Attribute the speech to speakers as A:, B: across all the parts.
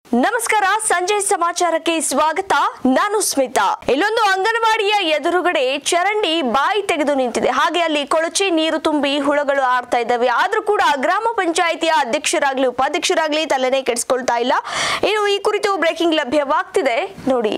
A: ನಮಸ್ಕಾರ ಸಂಜೆ ಸಮಾಚಾರಕ್ಕೆ ಸ್ವಾಗತ ನಾನು ಸ್ಮಿತಾ ಇಲ್ಲೊಂದು ಅಂಗನವಾಡಿಯ ಎದುರುಗಡೆ ಚರಂಡಿ ಬಾಯಿ ತೆಗೆದು ನಿಂತಿದೆ ಹಾಗೆ ಅಲ್ಲಿ ಕೊಳಚೆ ನೀರು ತುಂಬಿ ಹುಳಗಳು ಆಡ್ತಾ ಇದ್ದಾವೆ ಆದ್ರೂ ಕೂಡ ಗ್ರಾಮ ಪಂಚಾಯಿತಿಯ ಅಧ್ಯಕ್ಷರಾಗ್ಲಿ ಉಪಾಧ್ಯಕ್ಷರಾಗ್ಲಿ ತಲೆನೇ ಕೆಡಿಸ್ಕೊಳ್ತಾ ಇಲ್ಲ ಇನ್ನು ಈ ಕುರಿತು ಬ್ರೇಕಿಂಗ್ ಲಭ್ಯವಾಗ್ತಿದೆ ನೋಡಿ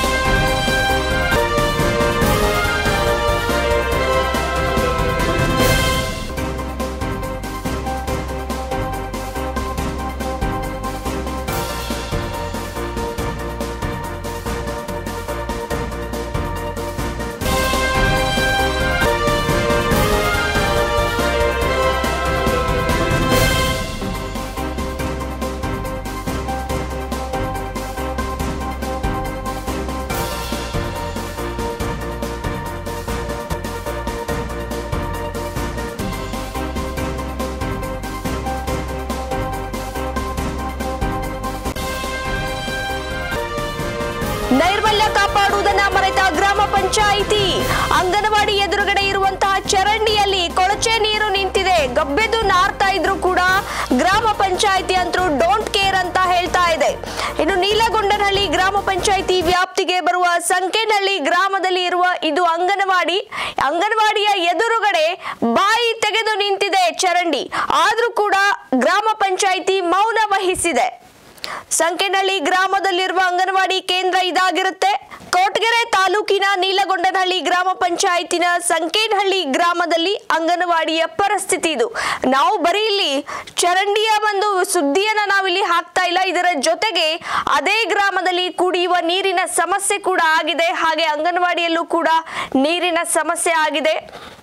A: ನೈರ್ಮಲ್ಯ ಕಾಪಾಡುವುದನ್ನ ಮರೆತ ಗ್ರಾಮ ಪಂಚಾಯಿತಿ ಅಂಗನವಾಡಿ ಎದುರುಗಡೆ ಇರುವಂತಹ ಚರಂಡಿಯಲ್ಲಿ ಕೊಳಚೆ ನೀರು ನಿಂತಿದೆ ಗಬ್ಬೆದು ನಾರ್ತಾ ಇದ್ರು ಕೂಡ ಗ್ರಾಮ ಪಂಚಾಯಿತಿ ಅಂತೂ ಡೋಂಟ್ ಕೇರ್ ಅಂತ ಹೇಳ್ತಾ ಇದೆ ಇನ್ನು ನೀಲಗೊಂಡನಹಳ್ಳಿ ಗ್ರಾಮ ಪಂಚಾಯಿತಿ ವ್ಯಾಪ್ತಿಗೆ ಬರುವ ಸಂಕೇನಹಳ್ಳಿ ಗ್ರಾಮದಲ್ಲಿ ಇರುವ ಇದು ಅಂಗನವಾಡಿ ಅಂಗನವಾಡಿಯ ಎದುರುಗಡೆ ಬಾಯಿ ತೆಗೆದು ನಿಂತಿದೆ ಚರಂಡಿ ಆದ್ರೂ ಕೂಡ ಗ್ರಾಮ ಪಂಚಾಯಿತಿ ಮೌನ ವಹಿಸಿದೆ ಸಂಕೆನಹಳ್ಳಿ ಗ್ರಾಮದಲ್ಲಿರುವ ಅಂಗನವಾಡಿ ಕೇಂದ್ರ ಇದಾಗಿರುತ್ತೆ ಕೋಟಗೆರೆ ತಾಲೂಕಿನ ನೀಲಗೊಂಡನಹಳ್ಳಿ ಗ್ರಾಮ ಪಂಚಾಯತಿನ ಸಂಕೇನಹಳ್ಳಿ ಗ್ರಾಮದಲ್ಲಿ ಅಂಗನವಾಡಿಯ ಪರಿಸ್ಥಿತಿ ಇದು ನಾವು ಬರೀ ಇಲ್ಲಿ ಚರಂಡಿಯ ಒಂದು ಸುದ್ದಿಯನ್ನ ನಾವಿಲ್ಲಿ ಹಾಕ್ತಾ ಇಲ್ಲ ಇದರ ಜೊತೆಗೆ ಅದೇ ಗ್ರಾಮದಲ್ಲಿ ಕುಡಿಯುವ ನೀರಿನ ಸಮಸ್ಯೆ ಕೂಡ ಆಗಿದೆ ಹಾಗೆ ಅಂಗನವಾಡಿಯಲ್ಲೂ ಕೂಡ ನೀರಿನ ಸಮಸ್ಯೆ ಆಗಿದೆ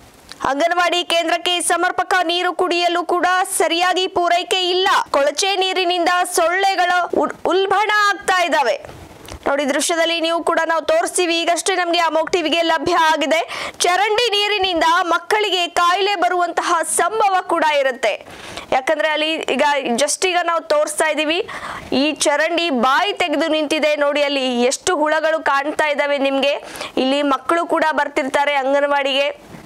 A: ಅಂಗನವಾಡಿ ಕೇಂದ್ರಕ್ಕೆ ಸಮರ್ಪಕ ನೀರು ಕುಡಿಯಲು ಕೂಡ ಸರಿಯಾಗಿ ಪೂರೈಕೆ ಇಲ್ಲ ಕೊಳಚೆ ನೀರಿನಿಂದ ಸೊಳ್ಳೆಗಳ ಉಲ್- ಉಲ್ಬಣ ಆಗ್ತಾ ಇದ್ದಾವೆ ನೋಡಿ ದೃಶ್ಯದಲ್ಲಿ ನೀವು ಕೂಡ ನಾವು ತೋರಿಸ್ತೀವಿ ಈಗಷ್ಟೇ ನಮಗೆ ಅಮೋಕ್ ಟಿವಿಗೆ ಲಭ್ಯ ಆಗಿದೆ ಚರಂಡಿ ನೀರಿನಿಂದ ಮಕ್ಕಳಿಗೆ ಕಾಯಿಲೆ ಬರುವಂತಹ ಸಂಭವ ಕೂಡ ಇರುತ್ತೆ ಯಾಕಂದ್ರೆ ಅಲ್ಲಿ ಈಗ ಜಸ್ಟ್ ಈಗ ನಾವು ತೋರಿಸ್ತಾ ಇದೀವಿ ಈ ಚರಂಡಿ ಬಾಯಿ ತೆಗೆದು ನಿಂತಿದೆ ನೋಡಿ ಅಲ್ಲಿ ಎಷ್ಟು ಹುಳಗಳು ಕಾಣ್ತಾ ಇದ್ದಾವೆ ನಿಮ್ಗೆ ಇಲ್ಲಿ ಮಕ್ಕಳು ಕೂಡ ಬರ್ತಿರ್ತಾರೆ ಅಂಗನವಾಡಿಗೆ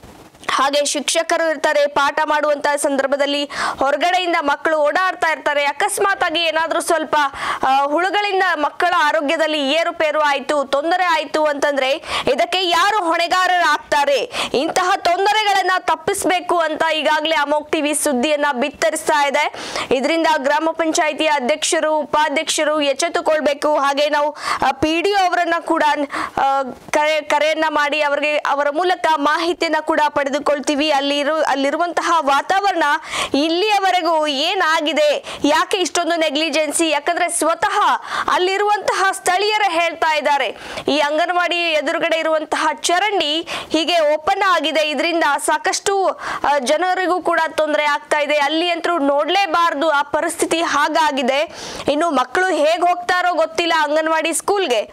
A: ಹಾಗೆ ಶಿಕ್ಷಕರು ಇರ್ತಾರೆ ಪಾಠ ಮಾಡುವಂತ ಸಂದರ್ಭದಲ್ಲಿ ಹೊರಗಡೆಯಿಂದ ಮಕ್ಕಳು ಓಡಾಡ್ತಾ ಇರ್ತಾರೆ ಅಕಸ್ಮಾತ್ ಆಗಿ ಏನಾದ್ರೂ ಸ್ವಲ್ಪ ಆ, ಹುಳುಗಳಿಂದ ಮಕ್ಕಳ ಆರೋಗ್ಯದಲ್ಲಿ ಏರುಪೇರು ಆಯ್ತು ತೊಂದರೆ ಆಯ್ತು ಅಂತಂದ್ರೆ ಇದಕ್ಕೆ ಯಾರು ಹೊಣೆಗಾರರಾಗ್ತಾರೆ ಇಂತಹ ತೊಂದರೆಗಳನ್ನ ತಪ್ಪಿಸ್ಬೇಕು ಅಂತ ಈಗಾಗಲೇ ಅಮೋಕ್ ಟಿವಿ ಸುದ್ದಿಯನ್ನ ಬಿತ್ತರಿಸ್ತಾ ಇದೆ ಇದರಿಂದ ಗ್ರಾಮ ಪಂಚಾಯಿತಿಯ ಅಧ್ಯಕ್ಷರು ಉಪಾಧ್ಯಕ್ಷರು ಎಚ್ಚೆತ್ತುಕೊಳ್ಬೇಕು ಹಾಗೆ ನಾವು ಪಿ ಡಿ ಅವರನ್ನ ಕೂಡ ಆ, ಕರೆ ಕರೆಯನ್ನ ಮಾಡಿ ಅವರಿಗೆ ಅವರ ಮೂಲಕ ಮಾಹಿತಿಯನ್ನ ಕೂಡ ಪಡೆದುಕೊಳ್ತೀವಿ ಅಲ್ಲಿರು ಅಲ್ಲಿರುವಂತಹ ವಾತಾವರಣ ಇಲ್ಲಿಯವರೆಗೂ ಏನಾಗಿದೆ ಯಾಕೆ ಇಷ್ಟೊಂದು ನೆಗ್ಲಿಜೆನ್ಸಿ ಯಾಕಂದ್ರೆ ಸ್ವತಃ ಅಲ್ಲಿರುವಂತಹ ಸ್ಥಳೀಯರೇ ಹೇಳ್ತಾ ಇದ್ದಾರೆ ಈ ಅಂಗನವಾಡಿ ಎದುರುಗಡೆ ಇರುವಂತಹ ಚರಂಡಿ ಹೀಗೆ ಓಪನ್ ಆಗಿದೆ ಇದರಿಂದ ಸಾಕಷ್ಟು ಆ, ಜನರಿಗೂ ಕೂಡ ತೊಂದರೆ ಆಗ್ತಾ ಇದೆ ಅಲ್ಲಿ ಅಂತೂ ನೋಡ್ಲೇಬಾರ್ದು ಆ ಪರಿಸ್ಥಿತಿ ಹಾಗಾಗಿದೆ ಇನ್ನು ಮಕ್ಕಳು ಹೇಗ್ ಹೋಗ್ತಾರೋ ಗೊತ್ತಿಲ್ಲ ಅಂಗನವಾಡಿ ಸ್ಕೂಲ್ಗೆ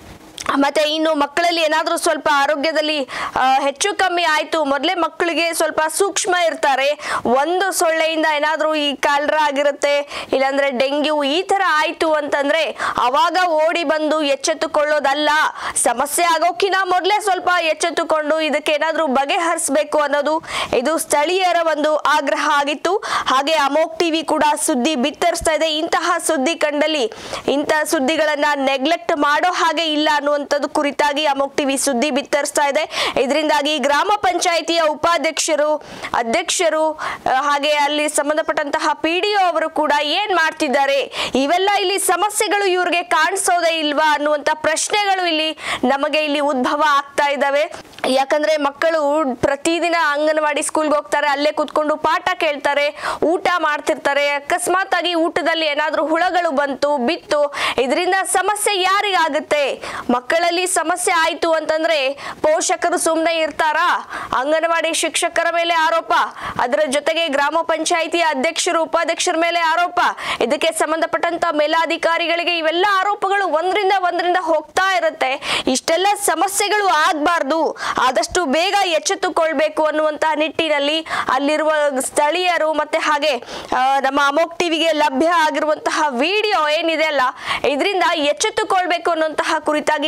A: ಮತ್ತೆ ಇನ್ನು ಮಕ್ಕಳಲ್ಲಿ ಏನಾದರೂ ಸ್ವಲ್ಪ ಆರೋಗ್ಯದಲ್ಲಿ ಆ, ಹೆಚ್ಚು ಕಮ್ಮಿ ಆಯ್ತು ಮೊದಲೇ ಮಕ್ಕಳಿಗೆ ಸ್ವಲ್ಪ ಸೂಕ್ಷ್ಮ ಇರ್ತಾರೆ ಒಂದು ಸೊಳ್ಳೆಯಿಂದ ಏನಾದರೂ ಈ ಕಾಲ್ರ ಆಗಿರುತ್ತೆ ಇಲ್ಲಾಂದ್ರೆ ಡೆಂಗ್ಯೂ ಈ ತರ ಆಯ್ತು ಅಂತಂದ್ರೆ ಅವಾಗ ಓಡಿ ಬಂದು ಎಚ್ಚೆತ್ತುಕೊಳ್ಳೋದಲ್ಲ ಸಮಸ್ಯೆ ಆಗೋಕಿನ ಮೊದಲೇ ಸ್ವಲ್ಪ ಎಚ್ಚೆತ್ತುಕೊಂಡು ಇದಕ್ಕೆ ಏನಾದರೂ ಬಗೆಹರಿಸಬೇಕು ಅನ್ನೋದು ಇದು ಸ್ಥಳೀಯರ ಒಂದು ಆಗ್ರಹ ಆಗಿತ್ತು ಹಾಗೆ ಅಮೋಕ್ ಟಿವಿ ಕೂಡ ಸುದ್ದಿ ಬಿತ್ತರಿಸ್ತಾ ಇದೆ ಇಂತಹ ಸುದ್ದಿ ಕಂಡಲ್ಲಿ ಇಂತಹ ಸುದ್ದಿಗಳನ್ನ ನೆಗ್ಲೆಕ್ಟ್ ಮಾಡೋ ಹಾಗೆ ಇಲ್ಲ ಅನ್ನುವಂಥದ್ದು ಕುರಿತಾಗಿ ಅಮೋಕ್ ಟಿವಿ ಸುದ್ದಿ ಬಿತ್ತರಿಸ್ತಾ ಇದೆ ಇದರಿಂದಾಗಿ ಗ್ರಾಮ ಪಂಚಾಯಿತಿಯ ಉಪಾಧ್ಯಕ್ಷರು ಅಧ್ಯಕ್ಷರು ಆ, ಹಾಗೆ ಅಲ್ಲಿ ಸಂಬಂಧಪಟ್ಟಂತಹ ಪಿ ಡಿ ಅವರು ಕೂಡ ಏನ್ ಮಾಡ್ತಿದ್ದಾರೆ ಇವೆಲ್ಲ ಇಲ್ಲಿ ಸಮಸ್ಯೆಗಳು ಇವ್ರಿಗೆ ಕಾಣಿಸೋದೇ ಇಲ್ವಾ ಅನ್ನುವಂತ ಪ್ರಶ್ನೆಗಳು ಇಲ್ಲಿ ನಮಗೆ ಇಲ್ಲಿ ಉದ್ಭವ ಆಗ್ತಾ ಇದ್ದಾವೆ ಯಾಕಂದ್ರೆ ಮಕ್ಕಳು ಪ್ರತಿದಿನ ಅಂಗನವಾಡಿ ಸ್ಕೂಲ್ಗೆ ಹೋಗ್ತಾರೆ ಅಲ್ಲೇ ಕೂತ್ಕೊಂಡು ಪಾಠ ಕೇಳ್ತಾರೆ ಊಟ ಮಾಡ್ತಿರ್ತಾರೆ ಅಕಸ್ಮಾತ್ ಆಗಿ ಊಟದಲ್ಲಿ ಏನಾದ್ರೂ ಹುಳಗಳು ಬಂತು ಬಿತ್ತು ಇದರಿಂದ ಸಮಸ್ಯೆ ಯಾರಿಗಾಗುತ್ತೆ ಮಕ್ಕಳಲ್ಲಿ ಸಮಸ್ಯೆ ಆಯ್ತು ಅಂತಂದ್ರೆ ಪೋಷಕರು ಸುಮ್ಮನೆ ಇರ್ತಾರಾ ಅಂಗನವಾಡಿ ಶಿಕ್ಷಕರ ಮೇಲೆ ಆರೋಪ ಅದರ ಜೊತೆಗೆ ಗ್ರಾಮ ಪಂಚಾಯಿತಿಯ ಅಧ್ಯಕ್ಷರು ಉಪಾಧ್ಯಕ್ಷರ ಮೇಲೆ ಆರೋಪ ಇದಕ್ಕೆ ಸಂಬಂಧಪಟ್ಟಂತ ಮೇಲಾಧಿಕಾರಿಗಳಿಗೆ ಇವೆಲ್ಲ ಆರೋಪಗಳು ಒಂದರಿಂದ ಒಂದರಿಂದ ಹೋಗ್ತಾ ಇರುತ್ತೆ ಇಷ್ಟೆಲ್ಲ ಸಮಸ್ಯೆಗಳು ಆಗ್ಬಾರ್ದು ಆದಷ್ಟು ಬೇಗ ಎಚ್ಚೆತ್ತುಕೊಳ್ಬೇಕು ಅನ್ನುವಂತಹ ನಿಟ್ಟಿನಲ್ಲಿ ಅಲ್ಲಿರುವ ಸ್ಥಳೀಯರು ಮತ್ತೆ ಹಾಗೆ ಆ, ನಮ್ಮ ಅಮೋಕ್ ಟಿವಿಗೆ ಲಭ್ಯ ಆಗಿರುವಂತಹ ವಿಡಿಯೋ ಏನಿದೆ ಅಲ್ಲ ಇದರಿಂದ ಎಚ್ಚೆತ್ತುಕೊಳ್ಬೇಕು ಅನ್ನುವಂತಹ ಕುರಿತಾಗಿ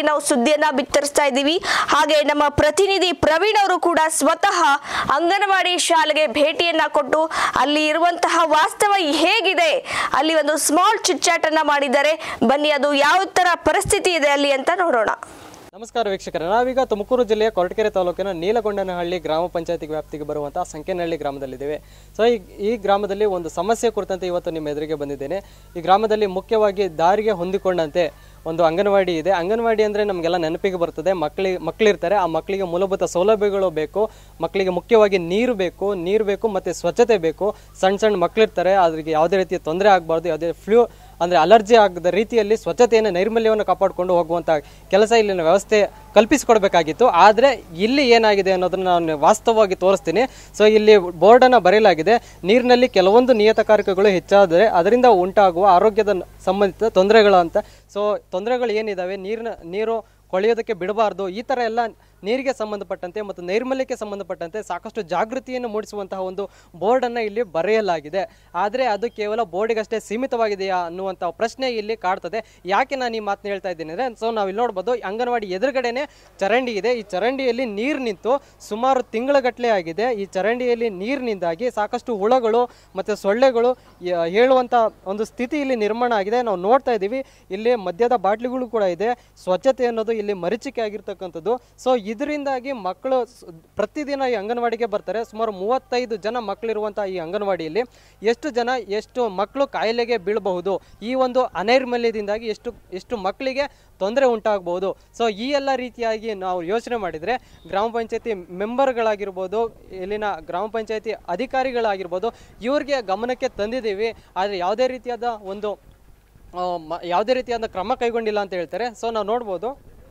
A: ನಾವು ಸುದ್ದಿಯನ್ನ ಬಿತ್ತರಿಸ್ತಾ ಇದ್ದೀವಿ ಹಾಗೆ ನಮ್ಮ ಪ್ರತಿನಿಧಿ ಪ್ರವೀಣ್ ಅವರು ಕೂಡ ಸ್ವತಃ ಅಂಗನವಾಡಿ ಶಾಲೆಗೆ ಭೇಟಿಯನ್ನ ಕೊಟ್ಟು ಅಲ್ಲಿ ಇರುವಂತಹ ವಾಸ್ತವ ಹೇಗಿದೆ ಅಲ್ಲಿ ಒಂದು ಸ್ಮಾಲ್ ಚಿಟ್ಚಾಟ್ ಅನ್ನ ಮಾಡಿದ್ದಾರೆ ಬನ್ನಿ ಅದು ಯಾವ ತರ ಪರಿಸ್ಥಿತಿ ಇದೆ ಅಲ್ಲಿ ಅಂತ ನೋಡೋಣ
B: ನಮಸ್ಕಾರ ವೀಕ್ಷಕರೇ ನಾವೀಗ ತುಮಕೂರು ಜಿಲ್ಲೆಯ ಕೊರಟಗೆರೆ ತಾಲೂಕಿನ ನೀಲಗೊಂಡನಹಳ್ಳಿ ಗ್ರಾಮ ಪಂಚಾಯತಿ ವ್ಯಾಪ್ತಿಗೆ ಬರುವಂತಹ ಸಂಕೇನಹಳ್ಳಿ ಗ್ರಾಮದಲ್ಲಿದ್ದೇವೆ ಸೊ ಈ ಈ ಗ್ರಾಮದಲ್ಲಿ ಒಂದು ಸಮಸ್ಯೆ ಕುರಿತಂತೆ ಇವತ್ತು ನಿಮ್ಮ ಎದುರಿಗೆ ಬಂದಿದ್ದೇನೆ ಈ ಗ್ರಾಮದಲ್ಲಿ ಮುಖ್ಯವಾಗಿ ದಾರಿಗೆ ಹೊಂದಿಕೊಂಡಂತೆ ಒಂದು ಅಂಗನವಾಡಿ ಇದೆ ಅಂಗನವಾಡಿ ಅಂದರೆ ನಮಗೆಲ್ಲ ನೆನಪಿಗೆ ಬರ್ತದೆ ಮಕ್ಕಳಿಗೆ ಮಕ್ಕಳಿರ್ತಾರೆ ಆ ಮಕ್ಕಳಿಗೆ ಮೂಲಭೂತ ಸೌಲಭ್ಯಗಳು ಬೇಕು ಮಕ್ಕಳಿಗೆ ಮುಖ್ಯವಾಗಿ ನೀರು ಬೇಕು ನೀರು ಬೇಕು ಮತ್ತು ಸ್ವಚ್ಛತೆ ಬೇಕು ಸಣ್ಣ ಸಣ್ಣ ಮಕ್ಕಳಿರ್ತಾರೆ ಅದರಿಗೆ ಯಾವುದೇ ರೀತಿಯ ತೊಂದರೆ ಆಗಬಾರ್ದು ಯಾವುದೇ ಫ್ಲೂ ಅಂದರೆ ಅಲರ್ಜಿ ಆಗದ ರೀತಿಯಲ್ಲಿ ಸ್ವಚ್ಛತೆಯನ್ನು ನೈರ್ಮಲ್ಯವನ್ನು ಕಾಪಾಡಿಕೊಂಡು ಹೋಗುವಂಥ ಕೆಲಸ ಇಲ್ಲಿನ ವ್ಯವಸ್ಥೆ ಕಲ್ಪಿಸಿಕೊಡ್ಬೇಕಾಗಿತ್ತು ಆದರೆ ಇಲ್ಲಿ ಏನಾಗಿದೆ ಅನ್ನೋದನ್ನ ನಾನು ವಾಸ್ತವವಾಗಿ ತೋರಿಸ್ತೀನಿ ಸೊ ಇಲ್ಲಿ ಬೋರ್ಡನ್ನು ಬರೆಯಲಾಗಿದೆ ನೀರಿನಲ್ಲಿ ಕೆಲವೊಂದು ನಿಯತಕಾರಕಗಳು ಹೆಚ್ಚಾದರೆ ಅದರಿಂದ ಉಂಟಾಗುವ ಆರೋಗ್ಯದ ಸಂಬಂಧಿತ ತೊಂದರೆಗಳು ಅಂತ ಸೊ ತೊಂದರೆಗಳು ಏನಿದಾವೆ ನೀರಿನ ನೀರು ಕೊಳೆಯೋದಕ್ಕೆ ಬಿಡಬಾರ್ದು ಈ ಥರ ಎಲ್ಲ ನೀರಿಗೆ ಸಂಬಂಧಪಟ್ಟಂತೆ ಮತ್ತು ನೈರ್ಮಲ್ಯಕ್ಕೆ ಸಂಬಂಧಪಟ್ಟಂತೆ ಸಾಕಷ್ಟು ಜಾಗೃತಿಯನ್ನು ಮೂಡಿಸುವಂತಹ ಒಂದು ಬೋರ್ಡನ್ನು ಇಲ್ಲಿ ಬರೆಯಲಾಗಿದೆ ಆದರೆ ಅದು ಕೇವಲ ಬೋರ್ಡಿಗಷ್ಟೇ ಸೀಮಿತವಾಗಿದೆಯಾ ಅನ್ನುವಂಥ ಪ್ರಶ್ನೆ ಇಲ್ಲಿ ಕಾಡ್ತದೆ ಯಾಕೆ ನಾನು ಈ ಮಾತನ್ನ ಹೇಳ್ತಾ ಇದ್ದೀನಿ ಅಂದರೆ ಸೊ ನಾವು ಇಲ್ಲಿ ನೋಡ್ಬೋದು ಅಂಗನವಾಡಿ ಎದುರುಗಡೆನೆ ಚರಂಡಿ ಇದೆ ಈ ಚರಂಡಿಯಲ್ಲಿ ನೀರು ನಿಂತು ಸುಮಾರು ತಿಂಗಳಗಟ್ಟಲೆ ಆಗಿದೆ ಈ ಚರಂಡಿಯಲ್ಲಿ ನೀರಿನಿಂದಾಗಿ ಸಾಕಷ್ಟು ಹುಳಗಳು ಮತ್ತು ಸೊಳ್ಳೆಗಳು ಯ- ಹೇಳುವಂಥ ಒಂದು ಸ್ಥಿತಿ ಇಲ್ಲಿ ನಿರ್ಮಾಣ ಆಗಿದೆ ನಾವು ನೋಡ್ತಾ ಇದ್ದೀವಿ ಇಲ್ಲಿ ಮದ್ಯದ ಬಾಟ್ಲಿಗಳು ಕೂಡ ಇದೆ ಸ್ವಚ್ಛತೆ ಅನ್ನೋದು ಇಲ್ಲಿ ಮರೀಚಿಕೆ ಆಗಿರ್ತಕ್ಕಂಥದ್ದು ಸೊ ಇದರಿಂದಾಗಿ ಮಕ್ಕಳು ಸ್- ಪ್ರತಿದಿನ ಈ ಅಂಗನವಾಡಿಗೆ ಬರ್ತಾರೆ ಸುಮಾರು ಮೂವತ್ತೈದು ಜನ ಮಕ್ಕಳಿರುವಂಥ ಈ ಅಂಗನವಾಡಿಯಲ್ಲಿ ಎಷ್ಟು ಜನ ಎಷ್ಟು ಮಕ್ಕಳು ಕಾಯಿಲೆಗೆ ಬೀಳಬಹುದು ಈ ಒಂದು ಅನೈರ್ಮಲ್ಯದಿಂದಾಗಿ ಎಷ್ಟು ಎಷ್ಟು ಮಕ್ಕಳಿಗೆ ತೊಂದರೆ ಉಂಟಾಗಬಹುದು ಸೊ ಈ ಎಲ್ಲ ರೀತಿಯಾಗಿ ನಾವು ಯೋಚನೆ ಮಾಡಿದರೆ ಗ್ರಾಮ ಪಂಚಾಯತಿ ಮೆಂಬರ್ಗಳಾಗಿರ್ಬೋದು ಇಲ್ಲಿನ ಗ್ರಾಮ ಪಂಚಾಯತಿ ಅಧಿಕಾರಿಗಳಾಗಿರ್ಬೋದು ಇವ್ರಿಗೆ ಗಮನಕ್ಕೆ ತಂದಿದ್ದೀವಿ ಆದರೆ ಯಾವುದೇ ರೀತಿಯಾದ ಒಂದು ಆ, ಮ- ಯಾವುದೇ ರೀತಿಯಾದ ಕ್ರಮ ಕೈಗೊಂಡಿಲ್ಲ ಅಂತ ಹೇಳ್ತಾರೆ ಸೊ ನಾವು ನೋಡ್ಬೋದು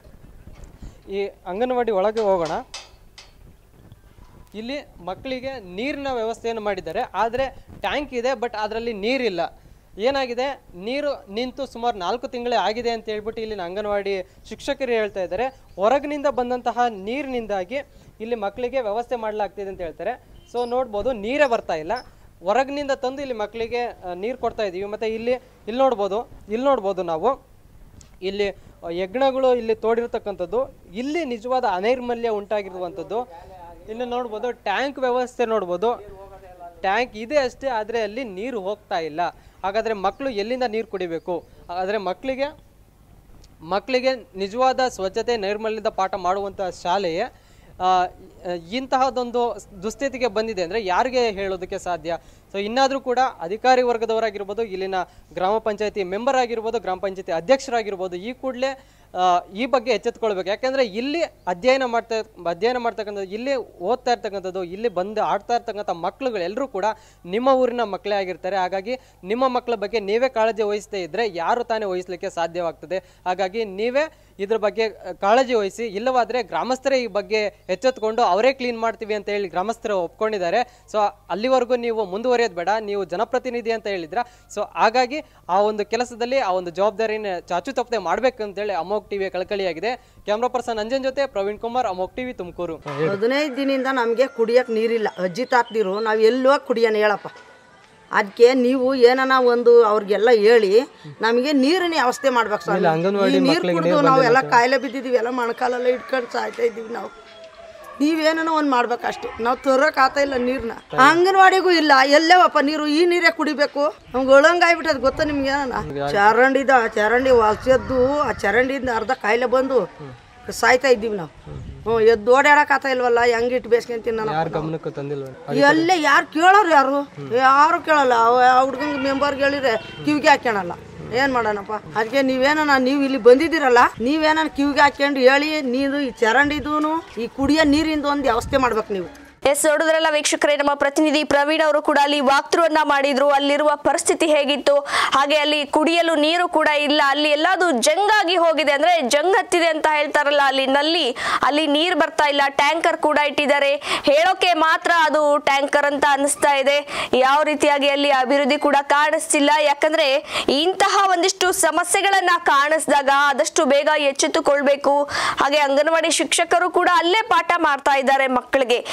B: ಈ ಅಂಗನವಾಡಿ ಒಳಗೆ ಹೋಗೋಣ ಇಲ್ಲಿ ಮಕ್ಕಳಿಗೆ ನೀರಿನ ವ್ಯವಸ್ಥೆಯನ್ನು ಮಾಡಿದ್ದಾರೆ ಆದರೆ ಟ್ಯಾಂಕ್ ಇದೆ ಬಟ್ ಅದರಲ್ಲಿ ನೀರಿಲ್ಲ ಏನಾಗಿದೆ ನೀರು ನಿಂತು ಸುಮಾರು ನಾಲ್ಕು ತಿಂಗಳೇ ಆಗಿದೆ ಅಂತ ಹೇಳ್ಬಿಟ್ಟು ಇಲ್ಲಿನ ಅಂಗನವಾಡಿ ಶಿಕ್ಷಕರು ಹೇಳ್ತಾ ಇದ್ದಾರೆ ಹೊರಗಿನಿಂದ ಬಂದಂತಹ ನೀರಿನಿಂದಾಗಿ ಇಲ್ಲಿ ಮಕ್ಕಳಿಗೆ ವ್ಯವಸ್ಥೆ ಮಾಡಲಾಗ್ತಿದೆ ಅಂತ ಹೇಳ್ತಾರೆ ಸೊ ನೋಡ್ಬೋದು ನೀರೇ ಬರ್ತಾ ಇಲ್ಲ ಹೊರಗಿನಿಂದ ತಂದು ಇಲ್ಲಿ ಮಕ್ಕಳಿಗೆ ನೀರು ಕೊಡ್ತಾ ಇದ್ದೀವಿ ಮತ್ತು ಇಲ್ಲಿ ಇಲ್ಲಿ ನೋಡ್ಬೋದು ಇಲ್ಲಿ ನೋಡ್ಬೋದು ನಾವು ಇಲ್ಲಿ ಅ, ಯಜ್ಞಗಳು ಇಲ್ಲಿ ತೋಡಿರ್ತಕ್ಕಂಥದ್ದು ಇಲ್ಲಿ ನಿಜವಾದ ಅನೈರ್ಮಲ್ಯ ಉಂಟಾಗಿರುವಂಥದ್ದು ಇನ್ನು ನೋಡ್ಬೋದು ಟ್ಯಾಂಕ್ ವ್ಯವಸ್ಥೆ ನೋಡ್ಬೋದು ಟ್ಯಾಂಕ್ ಇದೆ ಅಷ್ಟೇ ಆದರೆ ಅಲ್ಲಿ ನೀರು ಹೋಗ್ತಾ ಇಲ್ಲ ಹಾಗಾದರೆ ಮಕ್ಕಳು ಎಲ್ಲಿಂದ ನೀರು ಕುಡಿಬೇಕು ಆದರೆ ಮಕ್ಕಳಿಗೆ ಮಕ್ಕಳಿಗೆ ನಿಜವಾದ ಸ್ವಚ್ಛತೆ ನೈರ್ಮಲ್ಯದ ಪಾಠ ಮಾಡುವಂಥ ಶಾಲೆಯೇ ಆ, ಇಂತಹದೊಂದು ದುಸ್ಥಿತಿಗೆ ಬಂದಿದೆ ಅಂದರೆ ಯಾರಿಗೆ ಹೇಳೋದಕ್ಕೆ ಸಾಧ್ಯ ಸೊ ಇನ್ನಾದರೂ ಕೂಡ ಅಧಿಕಾರಿ ವರ್ಗದವರಾಗಿರ್ಬೋದು ಇಲ್ಲಿನ ಗ್ರಾಮ ಪಂಚಾಯತಿ ಮೆಂಬರ್ ಆಗಿರ್ಬೋದು ಗ್ರಾಮ ಪಂಚಾಯತಿ ಅಧ್ಯಕ್ಷರಾಗಿರ್ಬೋದು ಈ ಕೂಡಲೇ ಈ ಬಗ್ಗೆ ಎಚ್ಚೆತ್ಕೊಳ್ಬೇಕು ಯಾಕೆಂದರೆ ಇಲ್ಲಿ ಅಧ್ಯಯನ ಮಾಡ್ತಾ ಅಧ್ಯಯನ ಮಾಡ್ತಕ್ಕಂಥದ್ದು ಇಲ್ಲಿ ಓದ್ತಾ ಇರ್ತಕ್ಕಂಥದ್ದು ಇಲ್ಲಿ ಬಂದು ಆಡ್ತಾ ಇರ್ತಕ್ಕಂಥ ಮಕ್ಕಳುಗಳು ಎಲ್ಲರೂ ಕೂಡ ನಿಮ್ಮ ಊರಿನ ಮಕ್ಕಳೇ ಆಗಿರ್ತಾರೆ ಹಾಗಾಗಿ ನಿಮ್ಮ ಮಕ್ಕಳ ಬಗ್ಗೆ ನೀವೇ ಕಾಳಜಿ ವಹಿಸದೇ ಇದ್ದರೆ ಯಾರು ತಾನೇ ವಹಿಸಲಿಕ್ಕೆ ಸಾಧ್ಯವಾಗ್ತದೆ ಹಾಗಾಗಿ ನೀವೇ ಇದ್ರ ಬಗ್ಗೆ ಅಹ್, ಕಾಳಜಿ ವಹಿಸಿ ಇಲ್ಲವಾದರೆ ಗ್ರಾಮಸ್ಥರೇ ಈ ಬಗ್ಗೆ ಎಚ್ಚೆತ್ಕೊಂಡು ಅವರೇ ಕ್ಲೀನ್ ಮಾಡ್ತೀವಿ ಅಂತ ಹೇಳಿ ಗ್ರಾಮಸ್ಥರು ಒಪ್ಕೊಂಡಿದ್ದಾರೆ ಸೊ ಅಲ್ಲಿವರೆಗೂ ನೀವು ಮುಂದುವರಿಯೋದು ಬೇಡ ನೀವು ಜನಪ್ರತಿನಿಧಿ ಅಂತ ಹೇಳಿದ್ರ ಸೊ ಹಾಗಾಗಿ ಆ ಒಂದು ಕೆಲಸದಲ್ಲಿ ಆ ಒಂದು ಜವಾಬ್ದಾರಿನ ಚಾಚು ತಪ್ಪದೆ ಮಾಡ್ಬೇಕಂತೇಳಿ ಅಮೋಕ್ ಟಿವಿಯ ಕಳಕಳಿಯಾಗಿದೆ ಕ್ಯಾಮ್ರಾ ಪರ್ಸನ್ ಅಂಜನ್ ಜೊತೆ ಪ್ರವೀಣ್ ಕುಮಾರ್ ಅಮೋಕ್ ಟಿವಿ ತುಮಕೂರು
C: ಹದಿನೈದು ದಿನದಿಂದ ನಮಗೆ ಕುಡಿಯೋಕೆ ನೀರಿಲ್ಲ ಅಜ್ಜಿ ತಾತ ನೀರು ನಾವು ಎಲ್ಲೋ ಕುಡಿಯೋಣ ಹೇಳಪ್ಪ ಅದಕ್ಕೆ ನೀವು ಏನನ ಒಂದು ಅವ್ರಿಗೆಲ್ಲ ಹೇಳಿ ನಮಗೆ ನೀರಿನ ವ್ಯವಸ್ಥೆ ಮಾಡ್ಬೇಕು ಸರ್ ಈ ನೀರು ಕುಡಿದು ನಾವು ಎಲ್ಲ ಕಾಯಿಲೆ ಬಿದ್ದಿದ್ದೀವಿ ಎಲ್ಲ ಮೊಣಕಾಲೆಲ್ಲ ಇಟ್ಕೊಂಡು ಸಾಯ್ತಾ ಇದ್ದೀವಿ ನಾವು ನೀವೇನೋ ಒಂದು ಮಾಡ್ಬೇಕು ಅಷ್ಟೇ ನಾವು ತರೋಕೆ ಆತ ಇಲ್ಲ ನೀರನ್ನ ಅಂಗನವಾಡಿಗೂ ಇಲ್ಲ ಎಲ್ಲೇವಪ್ಪ ನೀರು ಈ ನೀರೇ ಕುಡಿಬೇಕು ನಮ್ಗೆ ಒಳಂಗಾಗ್ಬಿಟ್ಟದ ಗೊತ್ತಾ ನಿಮ್ಗೆ ಏನನ ಚರಂಡಿದ ಚರಂಡಿ ಹೊಲ್ಸದ್ದು ಆ ಚರಂಡಿಯಿಂದ ಅರ್ಧ ಕಾಯಿಲೆ ಬಂದು ಸಾಯ್ತಾ ಇದ್ದೀವಿ ನಾವು ಹ್ಞೂ ಎದ್ದು ಓಡಾಡಕ್ ಆತ ಇಲ್ವಲ್ಲ ಹೆಂಗ್ ಇಟ್ಟು ಬೇಸ್ಕೊಂತೀನಿ ನಾನು
B: ಯಾರ ಗಮನಕ್ಕೂ ತಂದಿಲ್ವ
C: ಎಲ್ಲೇ ಯಾರು ಕೇಳೋರು ಯಾರು ಯಾರು ಕೇಳಲ್ಲ ಆ ಹುಡ್ಗಂಗೆ ಮೆಂಬರ್ಗೆ ಹೇಳಿದ್ರೆ ಕಿವಿಗೆ ಹಾಕ್ಯಣಲ್ಲ ಏನ್ ಮಾಡೋಣಪ್ಪ ಅದಕ್ಕೆ ನೀವೇನ ನೀವು ಇಲ್ಲಿ ಬಂದಿದ್ದೀರಲ್ಲ ನೀವೇನ ಕಿವಿಗೆ ಹಾಕ್ಯಂಡು ಹೇಳಿ ನೀರು ಈ ಚರಂಡಿದೂನು ಈ ಕುಡಿಯೋ ನೀರಿಂದ ಒಂದು ವ್ಯವಸ್ಥೆ ಮಾಡ್ಬೇಕು ನೀವು
A: ಎಸ್ ನೋಡಿದ್ರಲ್ಲ ವೀಕ್ಷಕರೇ ನಮ್ಮ ಪ್ರತಿನಿಧಿ ಪ್ರವೀಣ್ ಅವರು ಕೂಡ ಅಲ್ಲಿ ವಾಕ್ತೃವನ್ನ ಮಾಡಿದ್ರು ಅಲ್ಲಿರುವ ಪರಿಸ್ಥಿತಿ ಹೇಗಿತ್ತು ಹಾಗೆ ಅಲ್ಲಿ ಕುಡಿಯಲು ನೀರು ಕೂಡ ಇಲ್ಲ ಅಲ್ಲಿ ಎಲ್ಲಾದು ಜಂಗಾಗಿ ಹೋಗಿದೆ ಅಂದ್ರೆ ಜಂಗ್ ಹತ್ತಿದೆ ಅಂತ ಹೇಳ್ತಾರಲ್ಲ ಅಲ್ಲಿ ನಲ್ಲಿ ಅಲ್ಲಿ ನೀರು ಬರ್ತಾ ಇಲ್ಲ ಟ್ಯಾಂಕರ್ ಕೂಡ ಇಟ್ಟಿದ್ದಾರೆ ಹೇಳೋಕೆ ಮಾತ್ರ ಅದು ಟ್ಯಾಂಕರ್ ಅಂತ ಅನಿಸ್ತಾ ಇದೆ ಯಾವ ರೀತಿಯಾಗಿ ಅಲ್ಲಿ ಅಭಿವೃದ್ಧಿ ಕೂಡ ಕಾಣಿಸ್ತಿಲ್ಲ ಯಾಕಂದ್ರೆ ಇಂತಹ ಒಂದಿಷ್ಟು ಸಮಸ್ಯೆಗಳನ್ನ ಕಾಣಿಸಿದಾಗ ಆದಷ್ಟು ಬೇಗ ಎಚ್ಚೆತ್ತುಕೊಳ್ಬೇಕು ಹಾಗೆ ಅಂಗನವಾಡಿ ಶಿಕ್ಷಕರು ಕೂಡ ಅಲ್ಲೇ ಪಾಠ ಮಾಡ್ತಾ ಇದ್ದಾರೆ ಮಕ್ಕಳಿಗೆ ಇಂತಹ